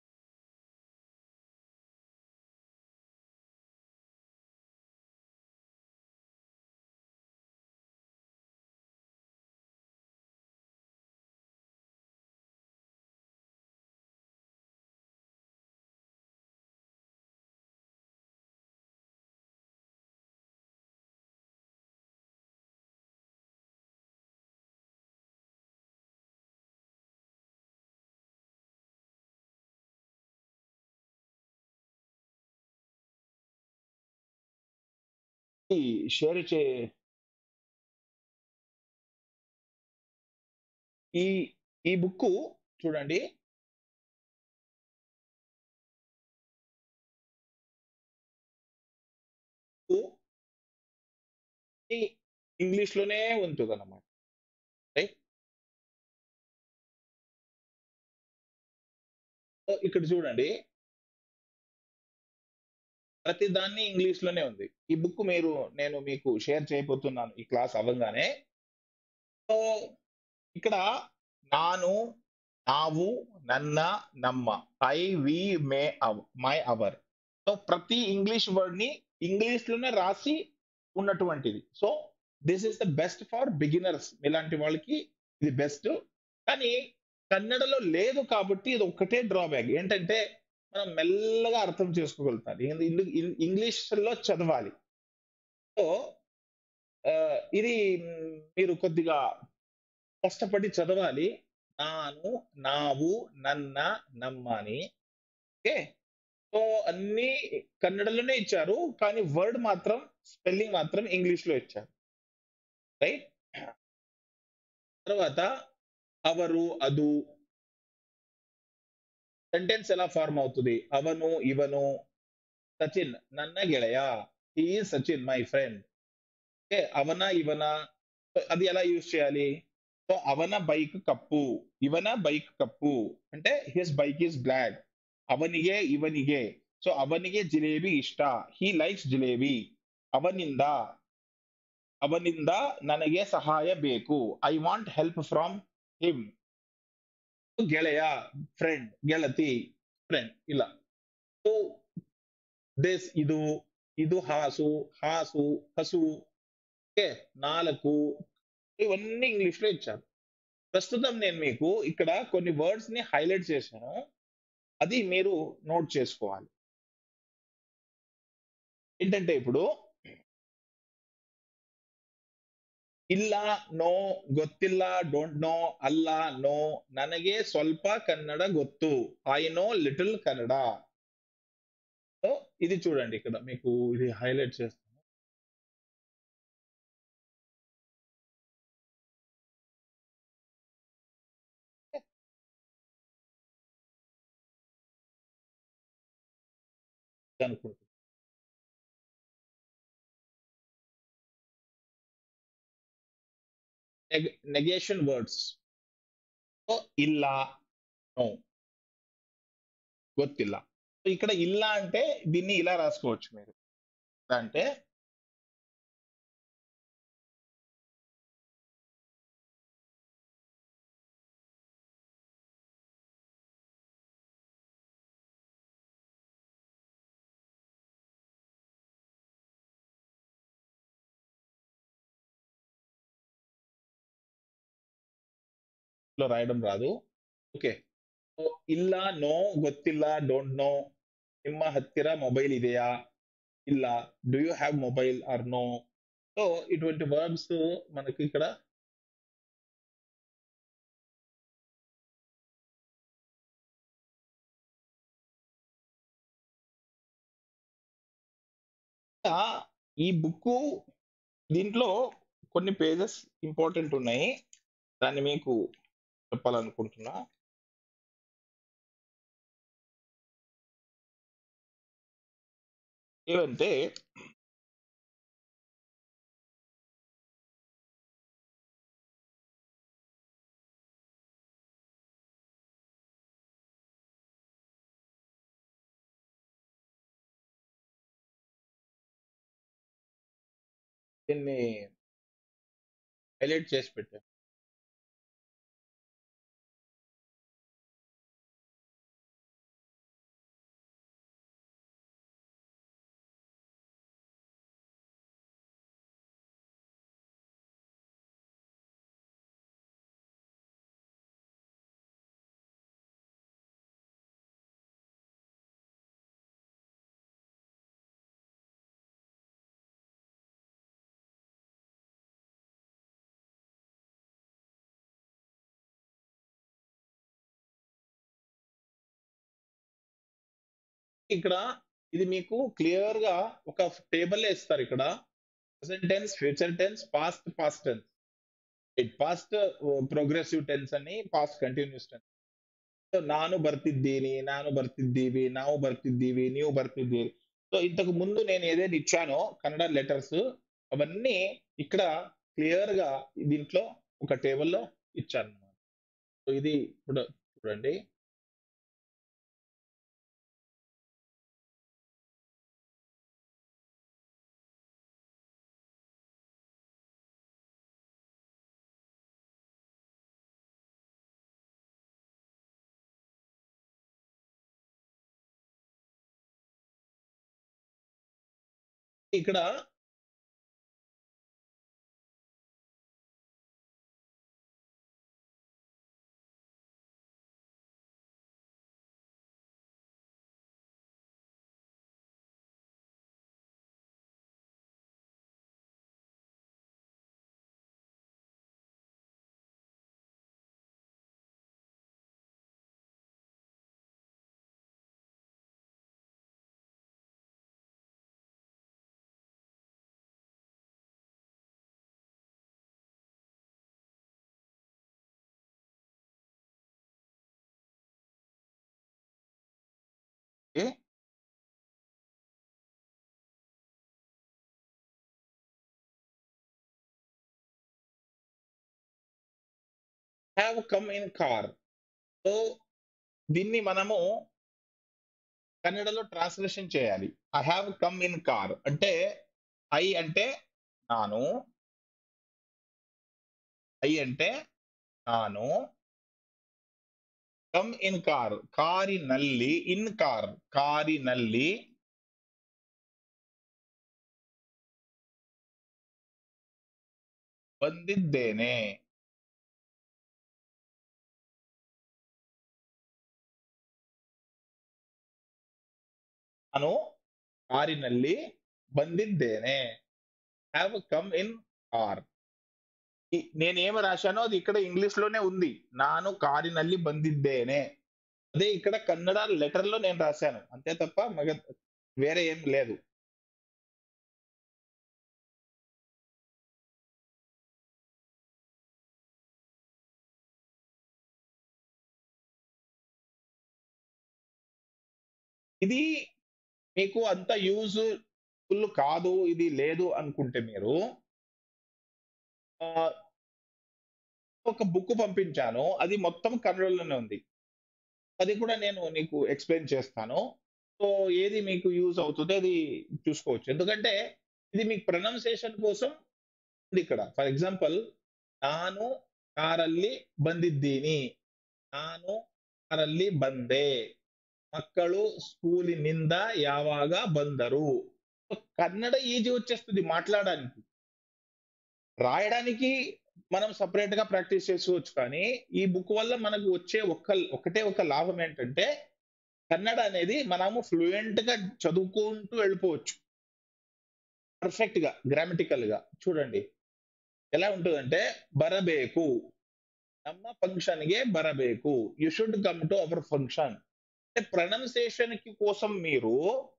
ఈ షేర్ చే ఈ ఈ బుక్ చూడండి ఇంగ్లీష్ లోనే ఉంటుంది అన్నమాట ఇక్కడ చూడండి ప్రతి దాన్ని ఇంగ్లీష్ లోనే ఉంది ఈ బుక్ మీరు నేను మీకు షేర్ చేయబోతున్నాను ఈ క్లాస్ అవ్వగానే సో ఇక్కడ నాను నావు నన్న నమ్మ ఐ వి మే అవ్ మై అవర్ సో ప్రతి ఇంగ్లీష్ వర్డ్ ని ఇంగ్లీష్ లోనే రాసి ఉన్నటువంటిది so this is the best for beginners ఇలాంటి వాళ్ళకి ఇది బెస్ట్ కానీ కన్నడలో లేదు కాబట్టి ఇది ఒక్కటే డ్రాబ్యాక్ ఏంటంటే మనం మెల్లగా అర్థం చేసుకోగలుగుతాం ఇంగ్లీష్ లో చదవాలి సో ఇది మీరు కొద్దిగా కష్టపడి చదవాలి నాను నావు నన్న నమ్మ అని ఓకే సో అన్ని కన్నడలోనే ఇచ్చారు కానీ వర్డ్ మాత్రం స్పెల్లింగ్ మాత్రం ఇంగ్లీష్ లో ఇచ్చారు రైట్ తర్వాత అవరు అదు సెంటెన్స్ ఎలా ఫార్మ్ అవుతుంది అవను ఇవను సచిన్ నన్న ಗೆಳೆಯ ఈ సచిన్ మై ఫ్రెండ్ ఓకే అవన ఇవన So, అది ఎలా యూజ్ చేయాలి సో అవన బైక్ కప్పు ಇವನ బైక్ కప్పు అంటే హిస్ బైక్ ఈస్ బ్లాక్ ಅವನಿಗೆ ಇವನಿಗೆ ಸೊ ಅವನಿಗೆ ಜಿಲೇಬಿ ಇಷ್ಟ ಹಿ ಲೈಕ್ಸ್ ಜಿಲೇಬಿ ಅವನಿಂದ ಅವನಿಂದ ನನಗೆ ಸಹಾಯ ಬೇಕು I want help from him ಗೆಳೆಯ ಫ್ರೆಂಡ್ ಗೆಳತಿ ಫ್ರೆಂಡ್ ಇಲ್ಲ ಸೊ ದಿಸ್ ಇದು ಇದು ಹಾಸು ಹಾಸು ಹಸು ఓకే నాలుగు ఇవన్నీ ఇంగ్లీష్ లో ఇచ్చారు ప్రస్తుతం నేను మీకు ఇక్కడ కొన్ని వర్డ్స్ ని హైలైట్ చేశాను అది మీరు నోట్ చేసుకోవాలి ఏంటంటే ఇప్పుడు ಇಲ್ಲ ನೋ ಗೊತ್ತಿಲ್ಲ ಡೋಂಟ್ ನೋ ಅಲ್ಲ ನೋ ನನಗೆ ಸ್ವಲ್ಪ ಕನ್ನಡ ಗೊತ್ತು I know little Kannada so ఇది చూడండి ఇక్కడ మీకు ఇది హైలైట్ చేస్తాను అనుకుంటున్నాను నెగేషన్ వర్డ్స్ సో ಇಲ್ಲ నో ಗೊತ್ತಿಲ್ಲ సో ఇక్కడ ಇಲ್ಲ అంటే దీన్ని ఇలా రాసుకోవచ్చు మీరు అంటే లో రాయడం రాదు ఓకే సో ಇಲ್ಲ ನೋ ಗೊತ್ತಿಲ್ಲ ಡೋಂಟ್ ನೋ ನಿಮ್ಮ ಹತ್ತಿರ ಮೊಬೈಲ್ ಇದೆಯಾ ಇಲ್ಲ do you have mobile or no so ఇటువంటి వర్బ్స్ మనకి ఇక్కడ ఇంకా ఈ బుక్ దీంట్లో కొన్ని పేజెస్ ఇంపార్టెంట్ ఉన్నాయి దాన్ని మీకు చెప్పాలనుకుంటున్నా ఏమంటే దీన్ని హైలైట్ చేసి పెట్టాను ఇక్కడ ఇది మీకు క్లియర్ గా ఒక టేబుల్ ఇస్తారు ఇక్కడ present tense future tense past past tense past progressive tense అని ಪಾಸ್ಟ್ ಕಂಟಿನ್ಯೂಸ್ ಟೆನ್ಸ್ సో ನಾನು ಬರ್ತಿದ್ದೀನಿ ನಾನು ಬರ್ತಿದ್ದೀವಿ ನಾವು ಬರ್ತಿದ್ದೀವಿ ನೀವು ಬರ್ತಿದ್ದೀರಿ సో ఇంతకు ముందు నేను ఏదైతే ఇచ్చానో కన్నడ లెటర్స్ అవన్నీ ఇక్కడ క్లియర్ గా దీంట్లో ఒక టేబుల్లో ఇచ్చాను అన్నమాట సో ఇది ఇప్పుడు చూడండి ఇక్కడ have come in car so దీన్ని మనము కన్నడలో ట్రాన్స్లేషన్ చేయాలి I have come in car అంటే ఐ అంటే నాను ఐ అంటే నాను ಕಮ್ ಇನ್ ಕಾರ್ ಕಾರಿನಲ್ಲಿ ಇನ್ ಕಾರ್ ಕಾರಿನಲ್ಲಿ ಬಂದಿದ್ದೇನೆ ನಾನು ಕಾರಿನಲ್ಲಿ ಬಂದಿದ್ದೇನೆ హ్యావ్ కమ్ ఇన్ కార్ నేనేమి రాశానో అది ఇక్కడ ఇంగ్లీష్ లోనే ఉంది నాను కారిನಲ್ಲಿ ಬಂದಿದ್ದೇನೆ అదే ఇక్కడ కన్నడ లెటర్ లో నేను రాశాను అంతే తప్ప మగ వేరే ఏం లేదు ఇది మీకు అంత యూజ్ ఫుల్ కాదు ఇది లేదు అనుకుంటే మీరు ఆ, ఒక బుక్ పంపించాను అది మొత్తం కన్నడలోనే ఉంది అది కూడా నేను నీకు ఎక్స్ప్లెయిన్ చేస్తాను సో ఏది మీకు యూజ్ అవుతుందో అది చూసుకోవచ్చు ఎందుకంటే ఇది మీకు ప్రొనౌన్సియేషన్ కోసం ఉంది ఇక్కడ ఫర్ ఎగ్జాంపుల్ ನಾನು ಕಾರಲ್ಲಿ ಬಂದಿದ್ದೀನಿ ನಾನು ಕಾರಲ್ಲಿ ಬಂದೆ ಮಕ್ಕಳು ಸ್ಕೂಲಿನಿಂದ ಯಾವಾಗ ಬಂದರು కన్నడ ఈజీ వచ్చేస్తుంది మాట్లాడడానికి రాయడానికి మనం సపరేట్ గా ప్రాక్టీస్ చేసుకోవచ్చు కానీ ఈ బుక్ వల్ల మనకు వచ్చే ఒక్క ఒకటే ఒక లాభం ఏంటంటే కన్నడ అనేది మనము ఫ్లూయెంట్ గా చదువుకుంటూ వెళ్ళిపోవచ్చు పర్ఫెక్ట్ గా గ్రామటికల్ గా చూడండి ఎలా ఉంటుందంటే బరಬೇಕು ನಮ್ಮ ఫంక్షన్ ಗೆ బరಬೇಕು you should come to our function అంటే ప్రొనౌన్సియేషన్ కి కోసం మీరు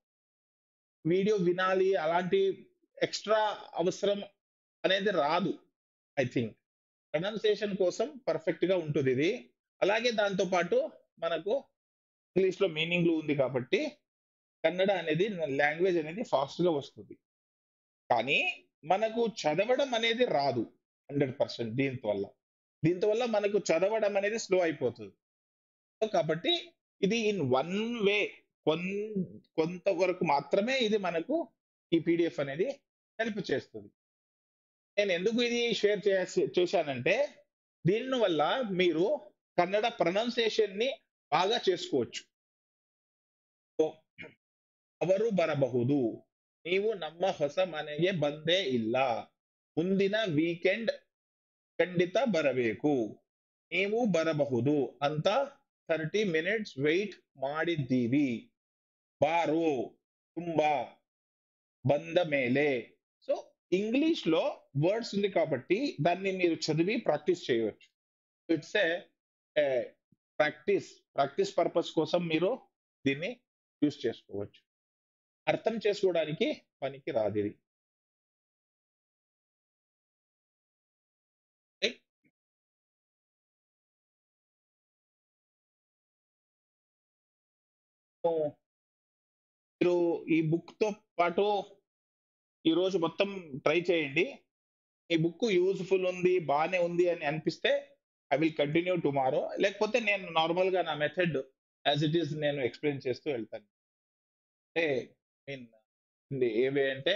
వీడియో వినాలి అలాంటి ఎక్స్ట్రా అవసరం అనేది రాదు ఐ థింక్ ప్రొనౌన్సియేషన్ కోసం పర్ఫెక్ట్ గా ఉంటుంది ఇది అలాగే దాంతో పాటు మనకు ఇంగ్లీష్ లో మీనింగ్ ఉంది కాబట్టి కన్నడ అనేది లాంగ్వేజ్ అనేది ఫాస్ట్ గా వస్తుంది కానీ మనకు చదవడం అనేది రాదు హండ్రెడ్ పర్సెంట్ దీంతో వల్ల దీంతో వల్ల మనకు చదవడం అనేది స్లో అయిపోతుంది సో కాబట్టి ఇది ఇన్ వన్ వే కొన్ కొంతవరకు మాత్రమే ఇది మనకు ఈ పీడిఎఫ్ అనేది హెల్ప్ చేస్తుంది నేను ఎందుకు ఇది షేర్ చేసి చేశానంటే దీని వల్ల మీరు కన్నడ ప్రొనౌన్సియేషన్ ని బాగా చేసుకోవచ్చు సో, ಅವರು ಬರಬಹುದು ನೀವು ನಮ್ಮ ಹೊಸ ಮನೆಗೆ ಬಂದೇ ಇಲ್ಲ ಮುಂದಿನ ವೀಕೆಂಡ್ ಖಂಡಿತ ಬರಬೇಕು ನೀವು ಬರಬಹುದು ಅಂತ ಥರ್ಟಿ ಮಿನಿಟ್ಸ್ ವೆಯ್ಟ್ ಮಾಡಿದ್ದೀವಿ ಬಾರೋ ತುಂಬಾ ಬಂದ ಮೇಲೆ సో ఇంగ్లీష్ లో వర్డ్స్ ఉంది కాబట్టి దాన్ని మీరు చదివి ప్రాక్టీస్ చేయవచ్చు it's a practice practice purpose కోసం మీరు దీన్ని యూస్ చేసుకోవచ్చు అర్థం చేసుకోవడానికి పనికి రాదు ఇది Right? So, మీరు ఈ బుక్ తో పాటు ఈ రోజు మొత్తం ట్రై చేయండి ఈ బుక్ యూజ్ఫుల్ ఉంది బాగానే ఉంది అని అనిపిస్తే ఐ విల్ కంటిన్యూ టుమారో లేకపోతే నేను నార్మల్ గా నా మెథడ్ యాజ్ ఇట్ ఈస్ నేను ఎక్స్ప్లెయిన్ చేస్తూ వెళ్తాను అంటే మీన్ ఏవి అంటే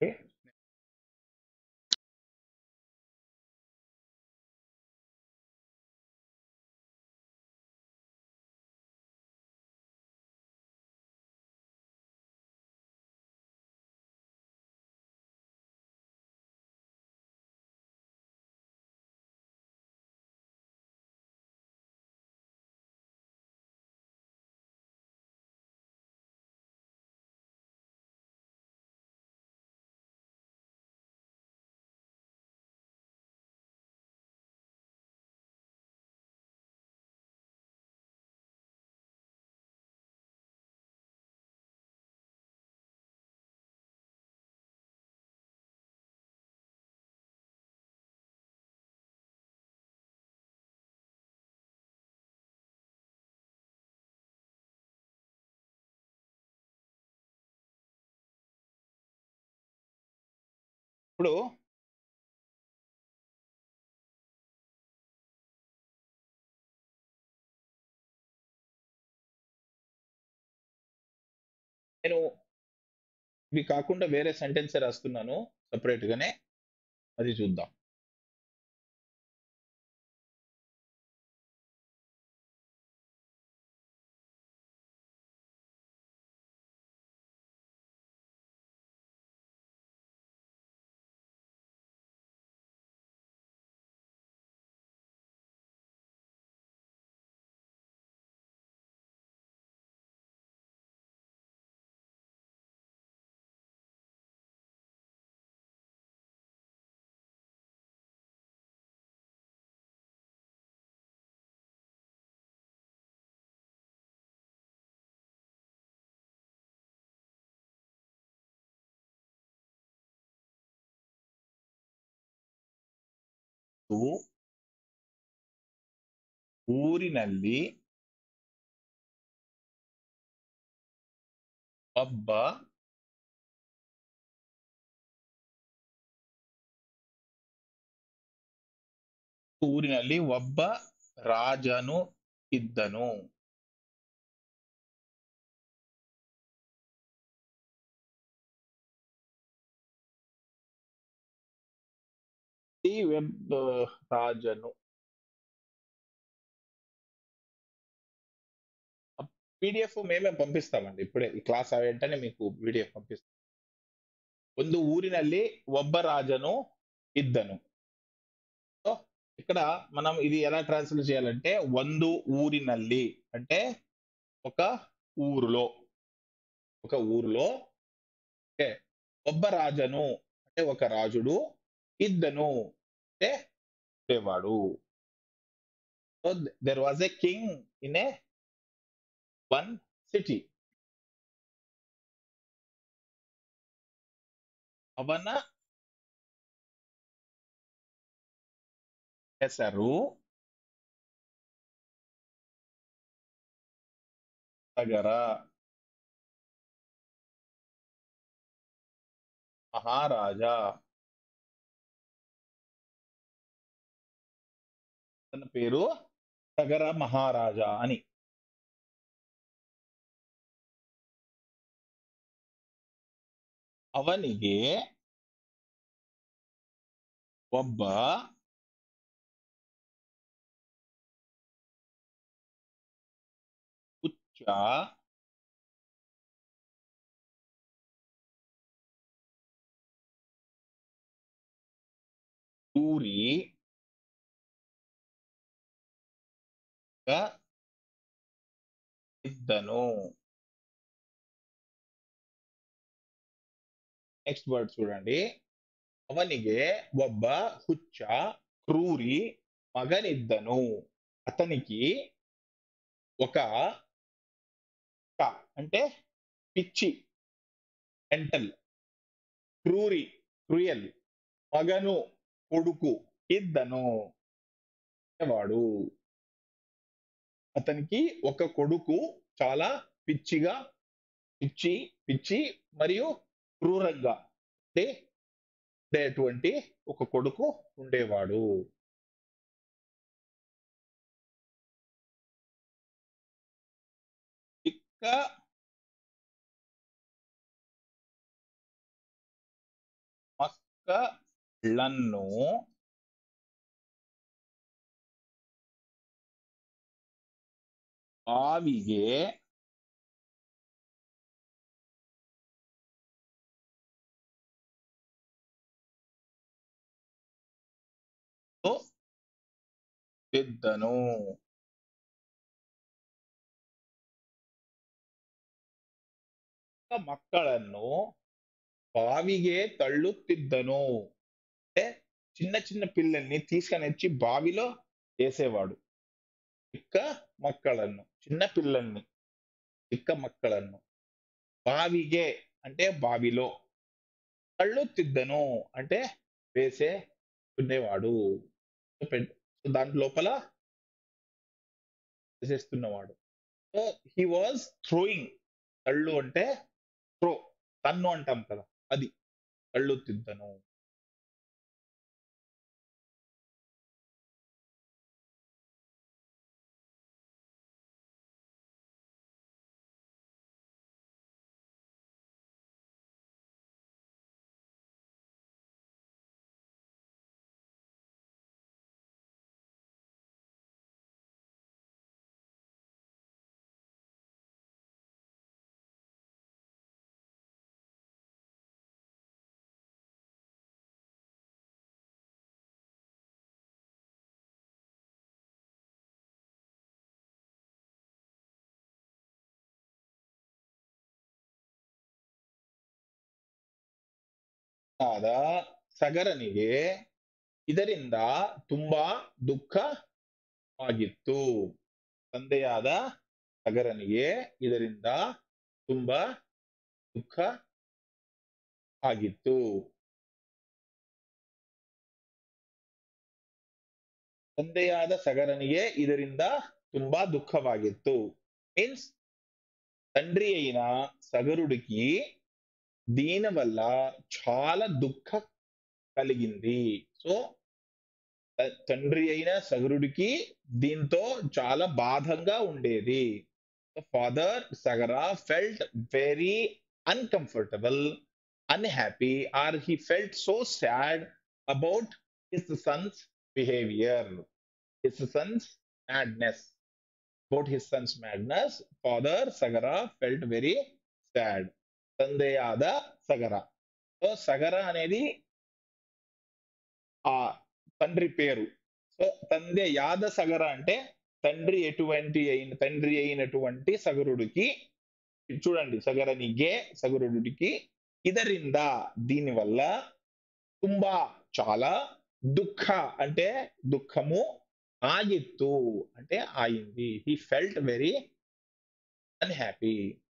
ఇప్పుడు నేను ఇవి కాకుండా వేరే సెంటెన్స్ రాస్తున్నాను సపరేట్ గానే అది చూద్దాం నువ్వు ಊರಿನಲ್ಲಿ ಒಬ್ಬ ಊರಿನಲ್ಲಿ ಒಬ್ಬ ರಾಜನು ಇದ್ದನು ఈ వెబ్ రాజను పీడిఎఫ్ మేమే పంపిస్తామండి ఇప్పుడే ఈ క్లాస్ వెంటనే మీకు పీడిఎఫ్ పంపిస్తాం ಒಂದು ಊರಿನಲ್ಲಿ ಒಬ್ಬ ರಾಜನು ಇದ್ದನು సో ఇక్కడ మనం ఇది ఎలా ట్రాన్స్లేట్ చేయాలంటే ಒಂದು ఊరినల్లి అంటే ఒక ఊరులో ఒక ఊరులో ఓకే ఒబ్బ రాజను అంటే ఒక రాజుడు ఇద్దను అంటే ఉండేవాడు so there was a king in a one city ಅವನ ಹೆಸರು ಸಗರ మహారాజా తన పేరు సగర మహారాజా అని ಅವನಿಗೆ ಒಬ್ಬ ಹುಚ್ಚ ಊರಿ ಇದ್ದನು నెక్స్ట్ వర్డ్ చూడండి అవనిಗೆ ಒಬ್ಬ ಹುಚ್ಚ క్రూరి మగనిద్దను అతనికి ఒక క అంటే పిచ్చి మెంటల్ క్రూరి క్రూయల్ మగను కొడుకు ఇద్దను వాడు అతనికి ఒక కొడుకు చాలా పిచ్చిగా పిచ్చి పిచ్చి మరియు క్రూరంగా అంటే ఉండేటువంటి ఒక కొడుకు ఉండేవాడు ఇక్క ಮಕ್ಕಳನ್ನು ಬಾವಿಗೆ ಬಿದ್ದನು ಮಕ್ಕಳನ್ನು బావిగే తళ్ళుతిద్దను అంటే చిన్న చిన్న పిల్లల్ని తీసుకొని వచ్చి బావిలో వేసేవాడు చిక్క మక్కలను చిన్న పిల్లల్ని చిక్క మక్కలను బావిగే అంటే బావిలో తళ్ళుతిద్దను అంటే వేసే ఉండేవాడు దాని లోపల వేసేస్తున్నవాడు సో హీ వాజ్ థ్రోయింగ్ తళ్ళు అంటే త్రో తన్ను అంటాం కదా అది తళ్ళుతిద్దను ಆದ ಸಗರನಿಗೆ ಇದರಿಂದ ತುಂಬಾ ದುಃಖ ಆಗಿತ್ತು ತಂದೆಯಾದ ಸಗರನಿಗೆ ಇದರಿಂದ ತುಂಬಾ ದುಃಖ ಆಗಿತ್ತು ತಂದೆಯಾದ ಸಗರನಿಗೆ ಇದರಿಂದ ತುಂಬಾ దుఃఖವಾಗಿತ್ತು మీన్స్ తండ్రి అయిన సగరుడికి దీని వల్ల చాలా దుఃఖ కలిగింది సో తండ్రి అయిన సగరుడికి దీంతో చాలా బాధంగా ఉండేది father Sagara felt very uncomfortable unhappy or he felt so sad about his sons behaviour his sons madness about his sons madness father Sagara felt very sad ತಂದೆಯಾದ సగర సో సగర అనేది ఆ తండ్రి పేరు సో తండ్రి యాద సగర అంటే తండ్రి ఎటువంటి అయిన తండ్రి అయినటువంటి సగరుడికి చూడండి సగరనిగే సగరుడికి ఇదరింద దీనివల్ల తుంబా చాలా దుఃఖ అంటే దుఃఖము ఆగిత్తు అంటే ఆయింది హీ ఫెల్ట్ వెరీ అన్హ్యాపీ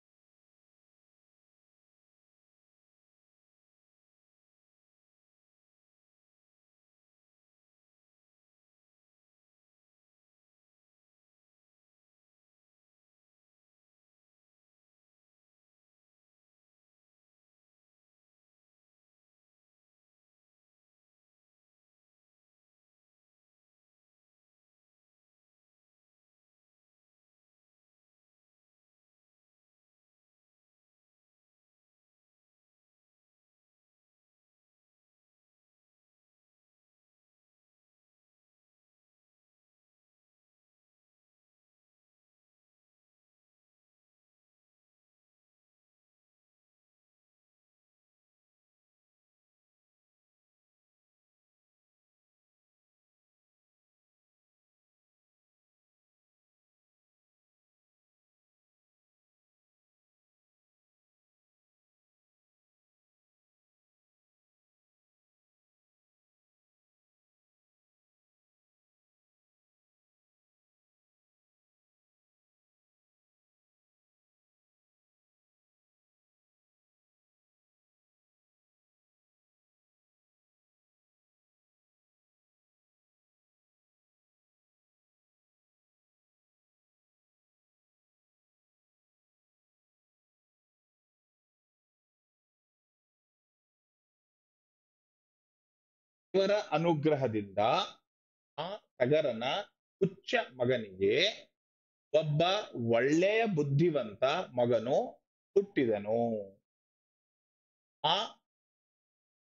ದೇವರ ಅನುಗ್ರಹದಿಂದ ಆ ಸಗರನ ಹುಚ್ಚ ಮಗನಿಗೆ ಒಬ್ಬ ಒಳ್ಳೆಯ ಬುದ್ಧಿವಂತ ಮಗನು ಹುಟ್ಟಿದನು ಆ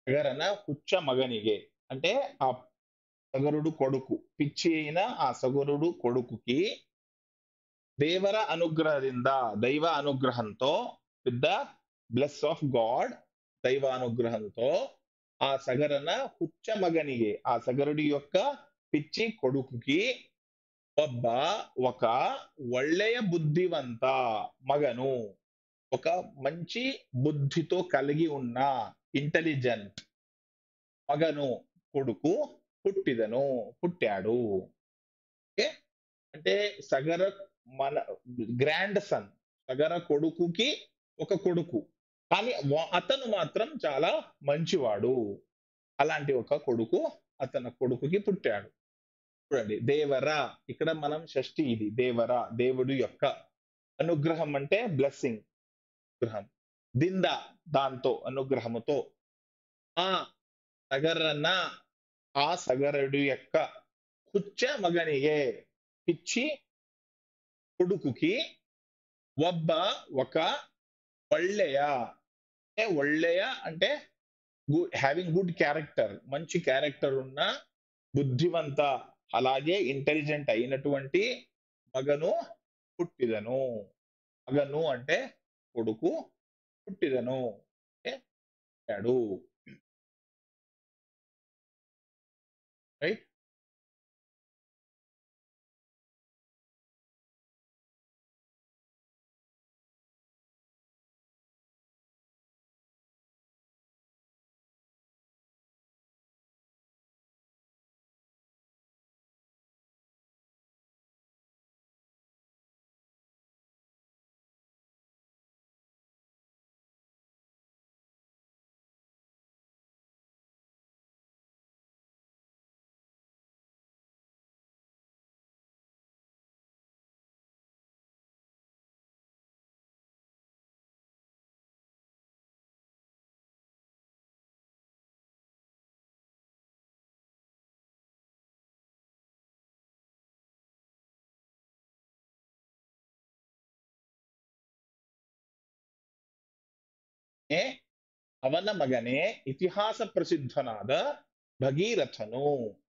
సగరన ಹುಚ್ಚ మగనిಗೆ అంటే ఆ సగరుడు కొడుకు పిచ్చి అయిన ఆ సగరుడు కొడుకుకి ದೇವರ ಅನುಗ್ರಹದಿಂದ దైవ అనుగ్రహంతో with the bless of God దైవ అనుగ్రహంతో ఆ సగరన ಹುಚ್ಚ మగనిಗೆ ఆ సగరుడి యొక్క పిచ్చి కొడుకుకి ಒಬ್ಬ ఒక ఒಳ್ಳೆಯ బుద్ధివంత మగను ఒక మంచి బుద్ధితో కలిగి ఉన్న ఇంటెలిజెంట్ మగను కొడుకు పుట్టిదను పుట్టాడు ఓకే అంటే సగర మన గ్రాండ్ సన్ సగర కొడుకుకి ఒక కొడుకు కానీ వా- అతను మాత్రం చాలా మంచివాడు అలాంటి ఒక కొడుకు అతని కొడుకుకి పుట్టాడు చూడండి దేవర ఇక్కడ మనం షష్ఠి ఇది దేవర దేవుడు యొక్క అనుగ్రహం అంటే బ్లెస్సింగ్ అనుగ్రహం దింద దాంతో అనుగ్రహముతో ఆ సగరన ఆ సగరుడు యొక్క కుచ్చ మగనిగే పిచ్చి కొడుకుకి ఒబ్బ ఒక ఒಳ್ಳೆಯ అంటే ఒಳ್ಳೆಯ అంటే హ్యావింగ్ గుడ్ క్యారెక్టర్ మంచి క్యారెక్టర్ ఉన్న బుద్ధివంత అలాగే ఇంటెలిజెంట్ అయినటువంటి మగను పుట్టిదను మగను అంటే కొడుకు పుట్టిదను అంటే పుట్టాడు రైట్ ಏ ಅವನ ಮಗನೇ ಇತಿಹಾಸ ಪ್ರಸಿದ್ಧನಾದ ಭಗೀರಥನು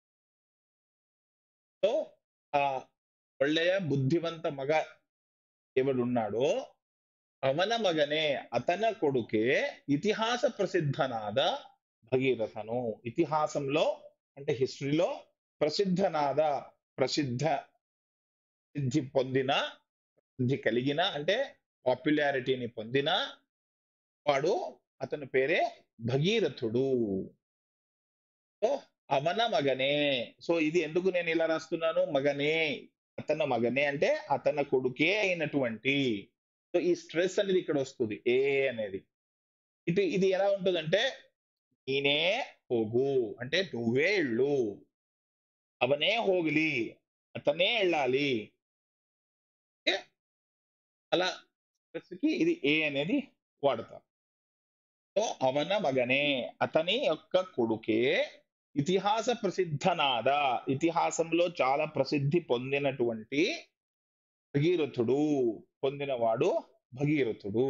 సో ఆ ఒಳ್ಳೆಯ బుద్ధివంత మగ ఎవడున్నాడో ಅವನ మగనే అతన కొడుకే ఇతిహాస ప్రసిద్ధనాద భగీరథను ఇతిహాసంలో అంటే హిస్టరీలో ప్రసిద్ధనాద ప్రసిద్ధ సిద్ధి పొందిన సిద్ధి కలిగిన అంటే పాపులారిటీని పొందిన వాడు అతని పేరే భగీరథుడు సో అవన మగనే సో ఇది ఎందుకు నేను ఇలా రాస్తున్నాను మగనే అతన మగనే అంటే అతన కొడుకే అయినటువంటి సో ఈ స్ట్రెస్ అనేది ఇక్కడ వస్తుంది ఏ అనేది ఇది ఇది ఎలా ఉంటుందంటే నేనే ಹೋಗು అంటే నువ్వే ఇళ్ళు అవనే ಹೋಗ್ಲಿ అతనే వెళ్ళాలి ఓకే? అలా స్ట్రెస్ కి ఇది ఏ అనేది వాడతాం సో అవన మగనే అతని యొక్క కొడుకే ఇతిహాస ప్రసిద్ధనాద ఇతిహాసంలో చాలా ప్రసిద్ధి పొందినటువంటి భగీరథుడు పొందినవాడు భగీరథుడు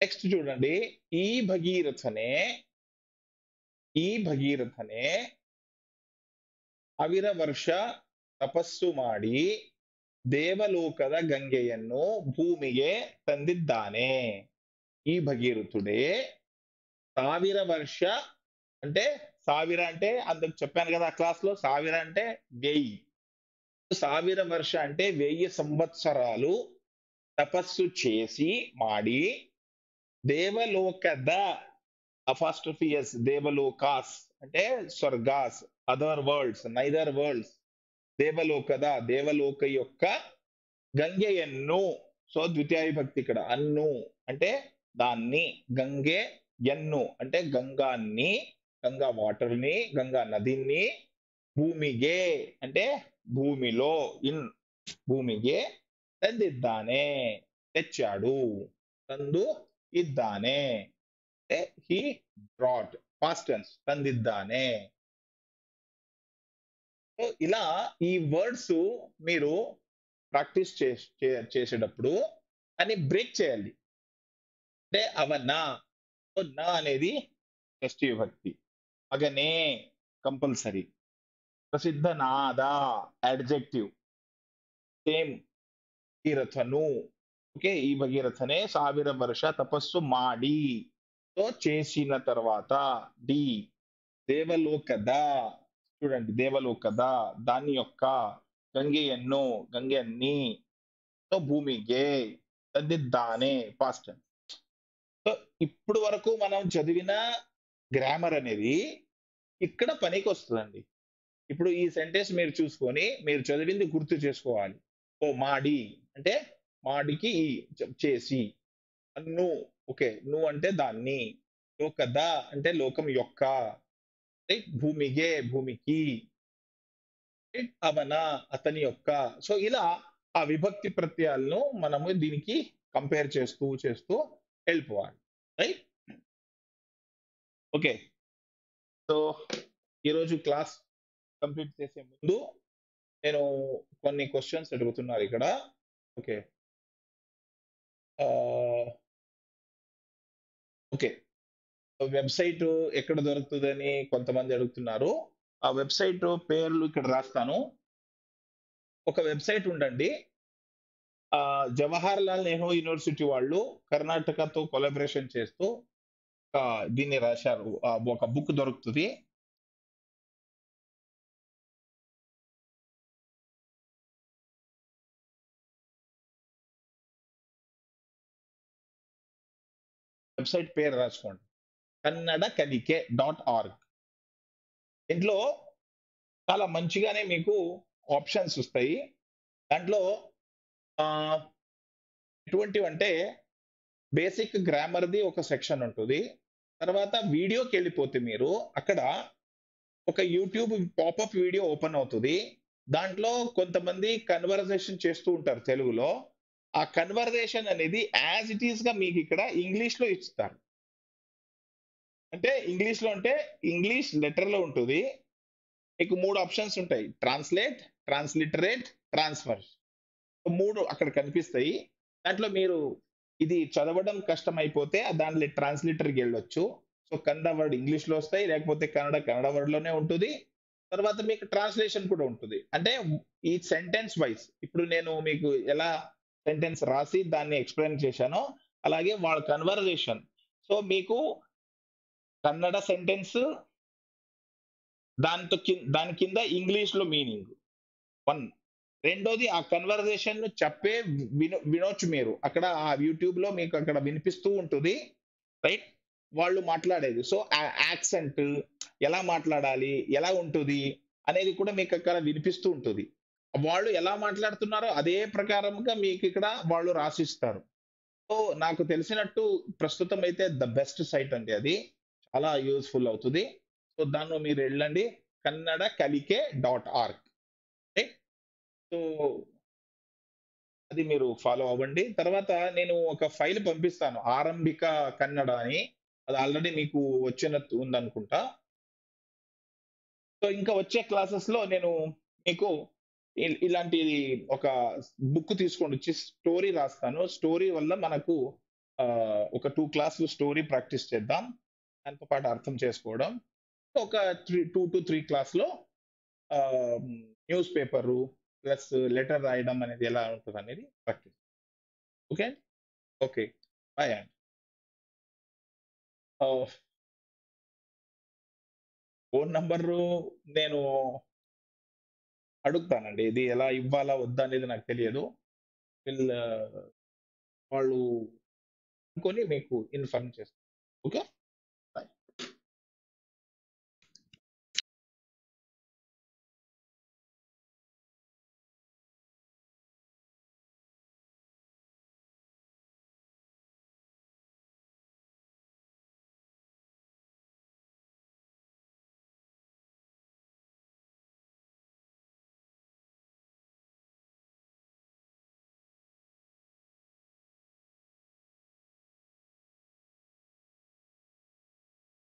నెక్స్ట్ చూడండి ఈ భగీరథనే ఈ ಭಗೀರಥನೆ ಅವಿರ ವರ್ಷ ತಪಸ್ಸು ಮಾಡಿ ದೇವಲೋಕದ ಗಂಗೆಯನ್ನು ಭೂಮಿಗೆ ತಂದಿದ್ದಾನೆ ఈ భగీరథుడే ಸಾವಿರ వర్ష అంటే ಸಾವಿರ అంటే అందుకు చెప్పాను కదా ఆ క్లాస్ లో ಸಾವಿರ అంటే వెయ్యి ಸಾವಿರ వర్ష అంటే వెయ్యి సంవత్సరాలు తపస్సు చేసి మాడి దేవలోకద అఫాస్ట్రఫియస్ దేవలోకాస్ అంటే స్వర్గాస్ అదర్ వరల్డ్స్ నైదర్ వరల్డ్స్ దేవలోకద దేవలోక యొక్క గంగెయన్ను సో ద్వితీయ విభక్తి ఇక్కడ అన్ను అంటే దాన్ని గంగే ఎన్ను అంటే గంగాన్ని గంగా వాటర్ ని గంగా నదిని భూమిగే అంటే భూమిలో ఇన్ భూమిಗೆ ತಂದಿದ್ದಾನೆ తెచ్చాడు ತಂದು ಇದ್ದಾನೆ అంటే హీ బ్రాట్ పాస్ట్ టెన్స్ ತಂದಿದ್ದಾನೆ సో ఇలా ఈ వర్డ్స్ మీరు ప్రాక్టీస్ చేసేటప్పుడు అని బ్రేక్ చేయాలి అంటే అవన్నా సో నా అనేది షష్ఠి విభక్తి అగనే కంపల్సరీ ప్రసిద్ధ నాద అడ్జెక్టివ్ సేమ్ భగీరథను ఓకే ఈ భగీరథనే ಸಾವಿರ ವರ್ಷ తపస్సు మాడి సో చేసిన తర్వాత డి దేవలోకద చూడండి దేవలోకద దాని యొక్క గంಗೆಯನ್ನು గంగెన్ని సో భూమిಗೆ ತಂದಿದ್ದಾನೆ పాస్ట్ సో ఇప్పుడు వరకు మనం చదివిన గ్రామర్ అనేది ఇక్కడ పనికి వస్తుందండి ఇప్పుడు ఈ సెంటెన్స్ మీరు చూసుకొని మీరు చదివింది గుర్తు చేసుకోవాలి ఓ మాడి అంటే మాడికి ఈ చేసి అన్ను ఓకే నువ్వు అంటే దాన్ని లోకద అంటే లోకం యొక్క భూమిగే భూమికి అవన అతని యొక్క సో ఇలా ఆ విభక్తి ప్రత్యయాలను మనము దీనికి కంపేర్ చేస్తూ చేస్తూ వెళ్ళిపోవాలి రైట్ ఓకే సో ఈరోజు క్లాస్ కంప్లీట్ చేసే ముందు నేను కొన్ని క్వశ్చన్స్ అడుగుతున్నారు ఇక్కడ ఓకే ఓకే వెబ్సైట్ ఎక్కడ దొరుకుతుందని కొంతమంది అడుగుతున్నారు ఆ వెబ్సైట్ పేర్లు ఇక్కడ రాస్తాను ఒక వెబ్సైట్ ఉండండి జవహర్ లాల్ నెహ్రూ యూనివర్సిటీ వాళ్ళు కర్ణాటకతో కొలాబరేషన్ చేస్తూ దీన్ని రాశారు ఒక బుక్ దొరుకుతుంది వెబ్సైట్ పేరు రాసుకోండి కన్నడ కలికే డాట్ ఆర్గ్ ఇంట్లో చాలా మంచిగానే మీకు ఆప్షన్స్ వస్తాయి దాంట్లో ఎటువంటివి అంటే బేసిక్ గ్రామర్ది ఒక సెక్షన్ ఉంటుంది తర్వాత వీడియోకి వెళ్ళిపోతే మీరు అక్కడ ఒక యూట్యూబ్ పాపప్ వీడియో ఓపెన్ అవుతుంది దాంట్లో కొంతమంది కన్వర్జేషన్ చేస్తూ ఉంటారు తెలుగులో ఆ కన్వర్జేషన్ అనేది యాజ్ ఇట్ ఈస్ గా మీకు ఇక్కడ ఇంగ్లీష్ లో ఇస్తారు అంటే ఇంగ్లీష్ లో అంటే ఇంగ్లీష్ లెటర్ లో ఉంటుంది మీకు మూడు ఆప్షన్స్ ఉంటాయి ట్రాన్స్లేట్ ట్రాన్స్లిటరేట్ ట్రాన్స్ఫర్ మూడు అక్కడ కనిపిస్తాయి దాంట్లో మీరు ఇది చదవడం కష్టం అయిపోతే దాంట్లో ట్రాన్స్లేటర్కి వెళ్ళొచ్చు సో కన్నడ వర్డ్ ఇంగ్లీష్ లో వస్తాయి లేకపోతే కన్నడ కన్నడ వర్డ్ లోనే ఉంటుంది తర్వాత మీకు ట్రాన్స్లేషన్ కూడా ఉంటుంది అంటే ఈ సెంటెన్స్ వైజ్ ఇప్పుడు నేను మీకు ఎలా సెంటెన్స్ రాసి దాన్ని ఎక్స్ప్లెయిన్ చేశానో అలాగే వాళ్ళ కన్వర్జేషన్ సో మీకు కన్నడ సెంటెన్స్ దాంతో దాని కింద ఇంగ్లీష్ లో మీనింగ్ వన్ రెండోది ఆ కన్వర్జేషన్ ను చెప్పే వినో వినొచ్చు మీరు అక్కడ ఆ యూట్యూబ్ లో మీకు అక్కడ వినిపిస్తూ ఉంటుంది రైట్ వాళ్ళు మాట్లాడేది సో ఆ యాక్సెంట్ ఎలా మాట్లాడాలి ఎలా ఉంటుంది అనేది కూడా మీకు అక్కడ వినిపిస్తూ ఉంటుంది వాళ్ళు ఎలా మాట్లాడుతున్నారో అదే ప్రకారంగా మీకు ఇక్కడ వాళ్ళు రాసిస్తారు సో నాకు తెలిసినట్టు ప్రస్తుతం అయితే ద బెస్ట్ సైట్ అండి అది చాలా యూస్ఫుల్ అవుతుంది సో దాన్ని మీరు వెళ్ళండి Kannada Kalike dot org so అది మీరు ఫాలో అవ్వండి తర్వాత నేను ఒక ఫైల్ పంపిస్తాను ఆరంభిక కన్నడ అని అది ఆల్రెడీ మీకు వచ్చినట్టు ఉందనుకుంటా సో ఇంకా వచ్చే క్లాసెస్ లో నేను మీకు ఇలాంటి ఒక బుక్ తీసుకొని వచ్చి స్టోరీ రాస్తాను స్టోరీ వల్ల మనకు ఒక టూ క్లాసులు స్టోరీ ప్రాక్టీస్ చేద్దాం దాంతో పాటు అర్థం చేసుకోవడం ఒక త్రీ టూ టు త్రీ క్లాస్లో న్యూస్ పేపరు ప్లస్ లెటర్ రాయడం అనేది ఎలా ఉంటుంది అనేది ప్రాక్టీస్ ఓకే ఓకే బాయ్ అండి ఫోన్ నంబరు నేను అడుగుతానండి ఇది ఎలా ఇవ్వాలా వద్దా అనేది నాకు తెలియదు వీళ్ళు వాళ్ళు అనుకొని మీకు ఇన్ఫార్మ్ చేస్తాను ఓకే